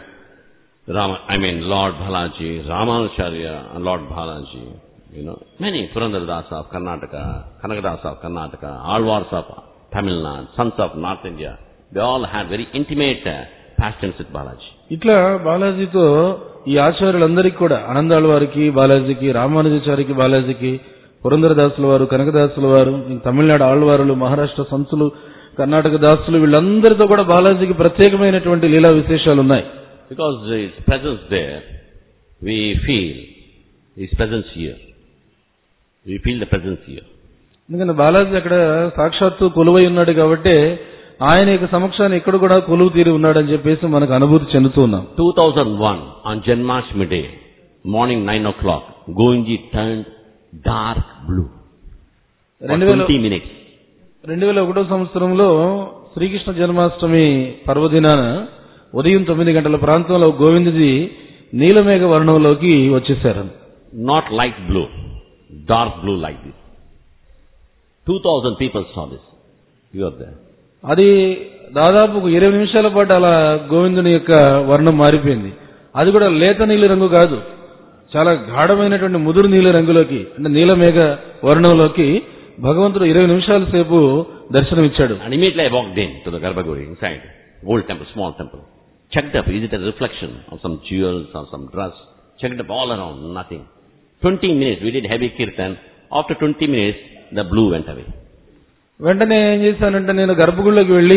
Rama, I mean Lord Balaji, Ramanacharya and Lord Balaji, you know, many Purandaradasa of Karnataka, Kanakadasa of Karnataka, Alvars of Tamil Nadu, sons of North India, they all had very intimate uh, pastimes with Balaji. ఇట్లా బాలాజీతో ఈ ఆచార్యులందరికీ కూడా ఆనందాళ్ళ వారికి బాలాజీకి రామానుజాచారికి బాలాజీకి పురంధరదాసుల వారు కనకదాసుల వారు ఇంకా తమిళనాడు ఆళ్వారులు మహారాష్ట్ర సంతులు కర్ణాటక దాసులు వీళ్ళందరితో కూడా బాలాజీకి ప్రత్యేకమైనటువంటి లీలా విశేషాలు ఉన్నాయి Because his presence there, we feel his presence here. We feel the presence here. ఎందుకంటే బాలాజీ అక్కడ సాక్షాత్తు కొలువై ఉన్నాడు కాబట్టి ఆయన యొక్క సమక్షాన్ని ఇక్కడ కూడా కొలువు తీరి ఉన్నాడని చెప్పేసి మనకు అనుభూతి చెందుతూ ఉన్నాం 2001 on Janmashtami day, morning 9 o'clock, Govinji turned dark blue for రెండు వేల 20 minutes. రెండు వేల ఒకటో సంవత్సరంలో శ్రీకృష్ణ జన్మాష్టమి పర్వదినాన ఉదయం తొమ్మిది గంటల ప్రాంతంలో గోవిందజీ నీలమేఘ వర్ణంలోకి వచ్చేశారు Not light blue, dark blue like this. 2000 people saw this. You are there. అది దాదాపు ఒక ఇరవై నిమిషాల పాటు అలా గోవిందుని యొక్క వర్ణం మారిపోయింది అది కూడా లేత నీలి రంగు కాదు చాలా గాఢమైనటువంటి ముదురు నీలి రంగులోకి అంటే నీలమేఘ వర్ణంలోకి భగవంతుడు ఇరవై నిమిషాల సేపు దర్శనమిచ్చాడు And immediately I walked in to the Garbhaguri inside, old temple, small temple. Checked up, is it a reflection of some jewels or some dress? Checked up all around, nothing. 20 minutes, we did heavy kirtan. After 20 minutes, the blue went away. వెంటనే ఏం చేశానంటే నేను గర్భగుడిలోకి వెళ్ళి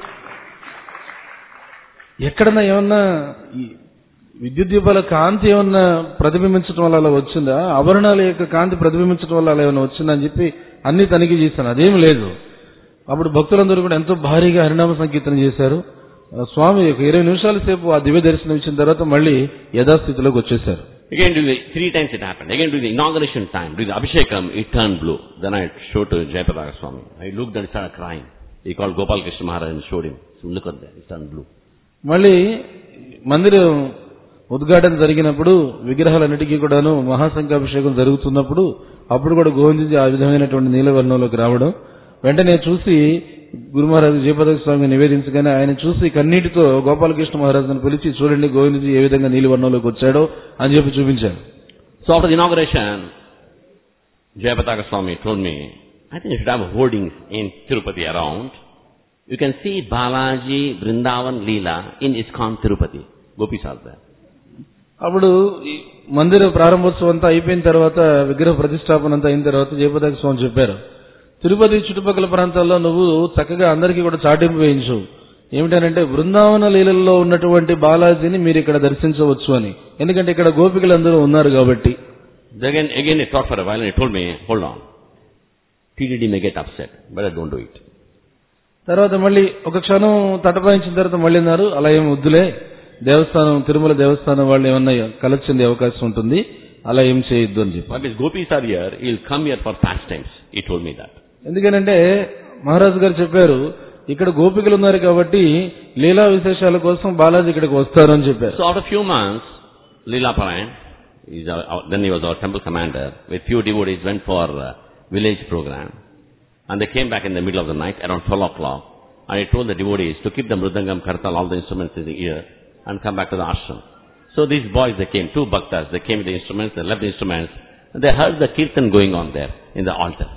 ఎక్కడన్నా ఏమన్నా ఈ విద్యుత్ దీపాల కాంతి ఏమన్నా ప్రతిబింబించడం వల్ల అలా వచ్చిందా ఆభరణాల యొక్క కాంతి ప్రతిబింబించడం వల్ల అలా ఏమైనా వచ్చిందా అని చెప్పి అన్ని తనిఖీ చేశాను అదేం లేదు అప్పుడు భక్తులందరూ కూడా ఎంతో భారీగా హరినామ సంకీర్తన చేశారు ఆ స్వామి ఒక ఇరవై నిమిషాల సేపు ఆ దివ్య దర్శనం ఇచ్చిన తర్వాత మళ్ళీ యథాస్థితిలోకి వచ్చేశారు Again, during the, three times it happened. Again, during the inauguration time, during the Abhishekam, it turned blue. Then I showed to Jayapataka Swami. I looked and started crying. He called Gopal Krishna Maharaj and showed him. So look at that, it turned blue. మళ్ళీ మందిరం ఉద్ఘాటన జరిగినప్పుడు విగ్రహాలన్నిటికీ కూడాను మహాశంఖాభిషేకం జరుగుతున్నప్పుడు అప్పుడు కూడా గోవిందజీ ఆ విధమైనటువంటి నీలవర్ణంలోకి రావడం వెంటనే చూసి గురుమహారాజు జయపదక స్వామి నివేదించగానే ఆయన చూసి కన్నీటితో గోపాలకృష్ణ మహారాజును పిలిచి చూడండి గోవిందజీ ఏ విధంగా నీలివర్ణంలోకి వచ్చాడో అని చెప్పి చూపించారు So after the inauguration, Jayapataka Swami told me, I think you should have hoardings in Tirupati around. You can see Balaji Vrindavan Leela in ISKCON Tirupati. Gopis are there. అప్పుడు ఈ మందిర ప్రారంభోత్సవం అంతా అయిపోయిన తర్వాత విగ్రహ ప్రతిష్టాపన అంతా అయిన తర్వాత జయపతాక స్వామి చెప్పారు తిరుపతి చుట్టుపక్కల ప్రాంతాల్లో నువ్వు చక్కగా అందరికీ కూడా చాటింపు వేయించు ఏమిటనంటే బృందావన లీలల్లో ఉన్నటువంటి బాలాజీని మీరు ఇక్కడ దర్శించవచ్చు అని ఎందుకంటే ఇక్కడ గోపికలందరూ ఉన్నారు కాబట్టి Again, again he thought for a while and he told me, hold on. TDD may get upset, but don't do it. తర్వాత మళ్ళీ ఒక క్షణం తటపాయించిన తర్వాత మళ్ళీ అన్నారు అలా ఏం వద్దులే దేవస్థానం తిరుమల దేవస్థానం వాళ్ళు ఏమన్నా కలెక్ట్ చెందే అవకాశం ఉంటుంది అలా ఏం చేయొద్దు అని చెప్పి But if gopis are here, he'll come here for pastimes. He told me that. ఎందుకనంటే మహారాజు గారు చెప్పారు ఇక్కడ గోపికలు ఉన్నారు కాబట్టి లీలా విశేషాల కోసం బాలాజీ ఇక్కడికి వస్తారు అని చెప్పారు So after a few months, Leela Parayan, he's our, our- then he was our temple commander, with few devotees went for uh, village program. And they came back in the middle of the night, around 12 o'clock. And I told the devotees to keep the mridangam, kartal, all the instruments in the ear, and come back to the ashram. So these boys, they came, two bhaktas, they came with the instruments, they left the instruments, and they heard the kirtan going on there, in the altar.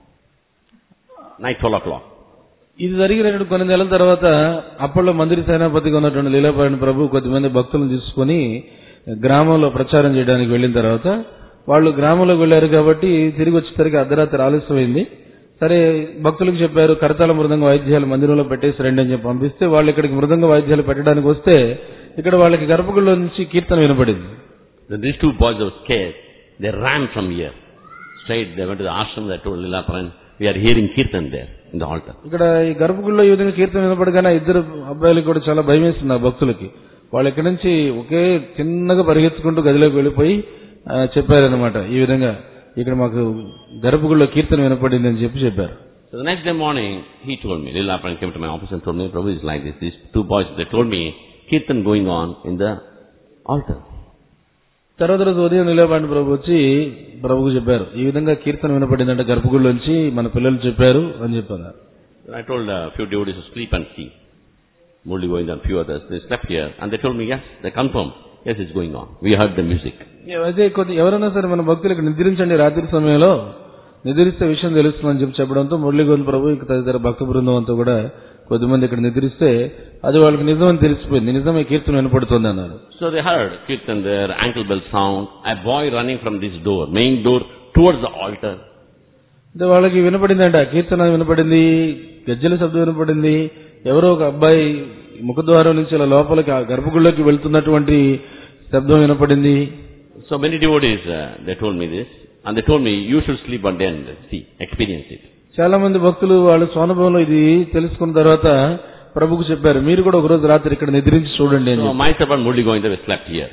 Night 12 o'clock. ఇది జరిగినటువంటి కొన్ని నెలల తర్వాత అప్పట్లో మందిర సేనాపతిగా ఉన్నటువంటి లీలాపాయణ ప్రభు కొద్దిమంది భక్తులను తీసుకొని గ్రామంలో ప్రచారం చేయడానికి వెళ్ళిన తర్వాత వాళ్ళు గ్రామంలోకి వెళ్ళారు కాబట్టి తిరిగి వచ్చేసరికి అర్ధరాత్రి ఆలస్యమైంది సరే భక్తులకు చెప్పారు కరతాళ మృదంగ వాయిద్యాలు మందిరంలో పెట్టేసి రండి అని చెప్పి పంపిస్తే వాళ్ళు ఇక్కడికి మృదంగ వాయిద్యాలు పెట్టడానికి వస్తే ఇక్కడ వాళ్ళకి గర్భగుడిలో నుంచి కీర్తన వినపడింది Then these two boys were scared. They ran from here. Straight, they went to the ashram, they told Lila Paran, we are hearing kirtan there, in the altar. ఇక్కడ ఈ గర్భగుడిలో ఈ విధంగా కీర్తన వినపడగానే ఆ ఇద్దరు అబ్బాయిలకు కూడా చాలా భయం వేస్తుంది ఆ భక్తులకి వాళ్ళు ఇక్కడి నుంచి ఒకే చిన్నగా పరిగెత్తుకుంటూ గదిలోకి వెళ్ళిపోయి ఆ, చెప్పారనమాట ఈ విధంగా ఇక్కడ మాకు గర్భగుడిలో కీర్తన వినపడింది అని చెప్పి చెప్పారు So the next day morning, he told me, Lila Paran came to my office and told me, Prabhu is like this. These two boys, they told me, kirtan going on in the altar. తర్వాత రోజు ఉదయం నిలబడి ప్రభు వచ్చి ప్రభుకు చెప్పారు ఈ విధంగా కీర్తన వినపడిందంటే గర్భగుడిలోంచి మన పిల్లలు చెప్పారు అని చెప్పారు Then I told a few devotees to sleep and see. Murli Govinda and few others, they slept here and they told me, yes, they confirmed, yes, it's going on. We heard the music. అయితే కొద్ది ఎవరైనా సరే మన భక్తులకు నిద్రించండి రాత్రి సమయంలో నిద్రిస్తే విషయం తెలుస్తుందని చెప్పి చెప్పడంతో మురళీగోవింద ప్రభు ఇంకా తదితర భక్త బృందం అంతా కూడా కొద్దిమంది ఇక్కడ నిద్రిస్తే అది వాళ్ళకి నిజమని తెలిసిపోయింది నిజమే కీర్తన వినపడుతుంది అన్నారు So they heard kirtan there, ankle bell sound, a boy running from this door, main door, towards the altar. అంటే వాళ్ళకి వినపడిందంట కీర్తన వినపడింది గజ్జల శబ్దం వినపడింది ఎవరో ఒక అబ్బాయి ముఖద్వారం నుంచి అలా లోపలికి ఆ గర్భగుడిలోకి వెళ్తున్నటువంటి శబ్దం వినపడింది So many devotees, uh, they told me this, and they told me, you should sleep one day and see, experience it. చాలా మంది భక్తులు వాళ్ళ స్వానుభవంలో ఇది తెలుసుకున్న తర్వాత ప్రభుకు చెప్పారు మీరు కూడా ఒక రోజు రాత్రి ఇక్కడ నిద్రించి చూడండి అని So చెప్పి. myself and Murli Govinda, we slept here.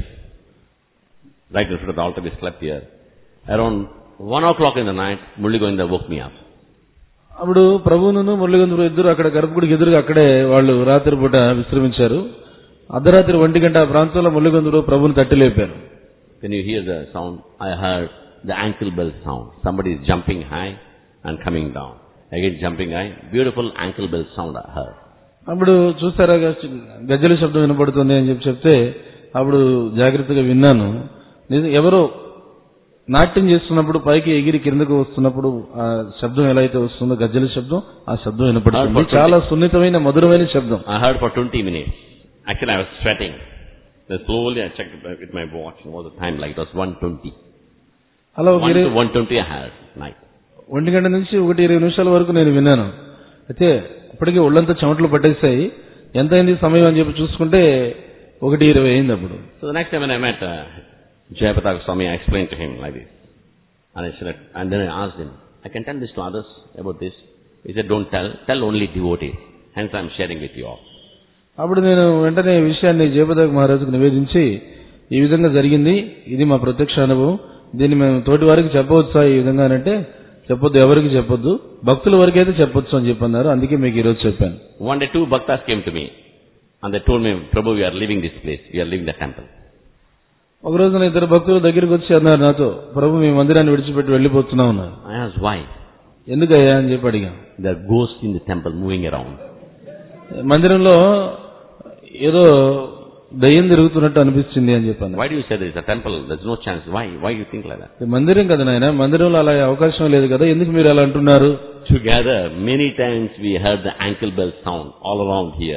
Right in front of the altar, we slept here. Around one o'clock in the night, Murli Govinda woke me up. అప్పుడు ప్రభువును మురళిగంధుడు ఇద్దరు అక్కడ గర్భగుడికి ఎదురుగా అక్కడే వాళ్ళు రాత్రి పూట విశ్రమించారు అర్ధరాత్రి ఒంటి గంట ఆ ప్రాంతంలో మురళిగంధుడు ప్రభుని తట్టి లేపారు When you hear the sound, I heard the ankle bell sound. Somebody is jumping high and coming down. Again jumping high. Beautiful ankle bell sound I heard. అప్పుడు చూస్తారా గజ్జల శబ్దం వినపడుతుంది అని చెప్పి చెప్తే అప్పుడు జాగ్రత్తగా విన్నాను నిజం ఎవరో నాట్యం చేస్తున్నప్పుడు పైకి ఎగిరి కిందకు వస్తున్నప్పుడు ఆ శబ్దం ఎలా అయితే వస్తుందో గజ్జల శబ్దం ఆ శబ్దం వినపడుతుంది చాలా సున్నితమైన మధురమైన శబ్దం I heard for 20 minutes. Actually, I was sweating. Then slowly I checked with my watch. What was the time like? It was 120. అలా ఒక 1 ఇరవై- to 120 I heard night. ఒంటి గంట నుంచి ఒకటి ఇరవై నిమిషాల వరకు నేను విన్నాను అయితే అప్పటికే ఒళ్ళంతా చెమటలు పట్టేశాయి ఎంత అయింది సమయం అని చెప్పి చూసుకుంటే ఒకటి ఇరవై అయింది అప్పుడు So the next time when I met uh, Jayapataka Swami, I explained to him like this. And I said, and then I asked him, I can tell this to others about this. He said, don't tell, tell only devotees. Hence I'm sharing with you all. అప్పుడు నేను వెంటనే ఈ విషయాన్ని జయపదాక్ మహారాజుకు నివేదించి ఈ విధంగా జరిగింది ఇది మా ప్రత్యక్ష అనుభవం దీన్ని మేము తోటి వారికి చెప్పవచ్చా ఈ విధంగా అంటే చెప్పొద్దు ఎవరికి చెప్పొద్దు భక్తుల వరకు అయితే చెప్పొచ్చు అని చెప్పన్నారు అందుకే మీకు ఈరోజు చెప్పాను One day two bhaktas came to me and they told me, Prabhu, we are leaving this place. We are leaving the temple. ఒక రోజున ఇద్దరు భక్తులు దగ్గరికి వచ్చి అన్నారు నాతో ప్రభు మీ మందిరాన్ని విడిచిపెట్టి వెళ్ళిపోతున్నాం అన్నారు I asked why. ఎందుకయ్యా అని చెప్పి అడిగాం There are ghosts in the temple moving around. మందిరంలో ఏదో దయ్యం తిరుగుతున్నట్టు అనిపిస్తుంది అని చెప్పాను Why do you say there is a temple? There's no chance. Why? Why you think like that? ఇది మందిరం కదా నాయన మందిరంలో అలా అవకాశం లేదు కదా ఎందుకు మీరు అలా అంటున్నారు Together, many times we heard the ankle bell sound all around here.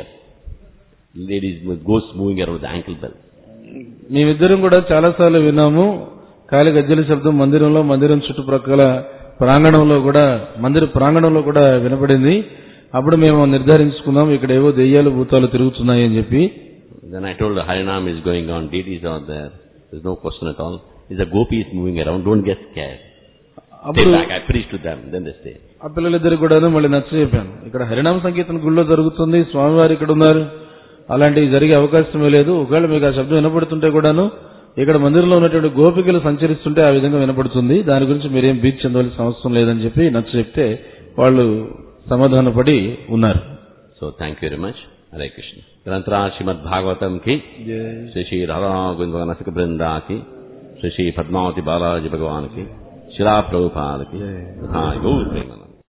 Ladies with ghosts moving around the ankle bell. మేమిద్దరం కూడా చాలాసార్లు విన్నాము కాలి గజ్జల శబ్దం మందిరంలో మందిరం చుట్టుప్రక్కల ప్రాంగణంలో కూడా మందిర ప్రాంగణంలో కూడా వినపడింది అప్పుడు మేము నిర్ధారించుకున్నాం ఇక్కడ ఏవో దెయ్యాలు భూతాలు తిరుగుతున్నాయి అని చెప్పి Then I told her Harinam is going on, deities are there. There's no question at all. Is a gopi is moving around, don't get scared. Stay అప్పుడు back, I preach to them, then they stay. ఆ పిల్లలిద్దరు కూడాను మళ్ళీ నచ్చ చెప్పాను ఇక్కడ హరినామ సంకీర్తన గుళ్ళో జరుగుతుంది స్వామివారు ఇక్కడ ఉన్నారు అలాంటివి జరిగే అవకాశమే లేదు ఒకవేళ మీకు ఆ శబ్దం వినపడుతుంటే కూడాను ఇక్కడ మందిరంలో ఉన్నటువంటి గోపికలు సంచరిస్తుంటే ఆ విధంగా వినపడుతుంది దాని గురించి మీరేం బీచ్ చెందవలసిన అవసరం లేదని చెప్పి నచ్చ చెప్తే వాళ్ళు సమాధానపడి ఉన్నారు So thank you very much. Hare Krishna. Grantara Srimad Bhagavatam ki, Shri Shri Radha Govinda Nasika Brinda ki, Shri Shri Padmavati Balaji Bhagavan ki, Shila Prabhupada ki, Tha Gaur Prema.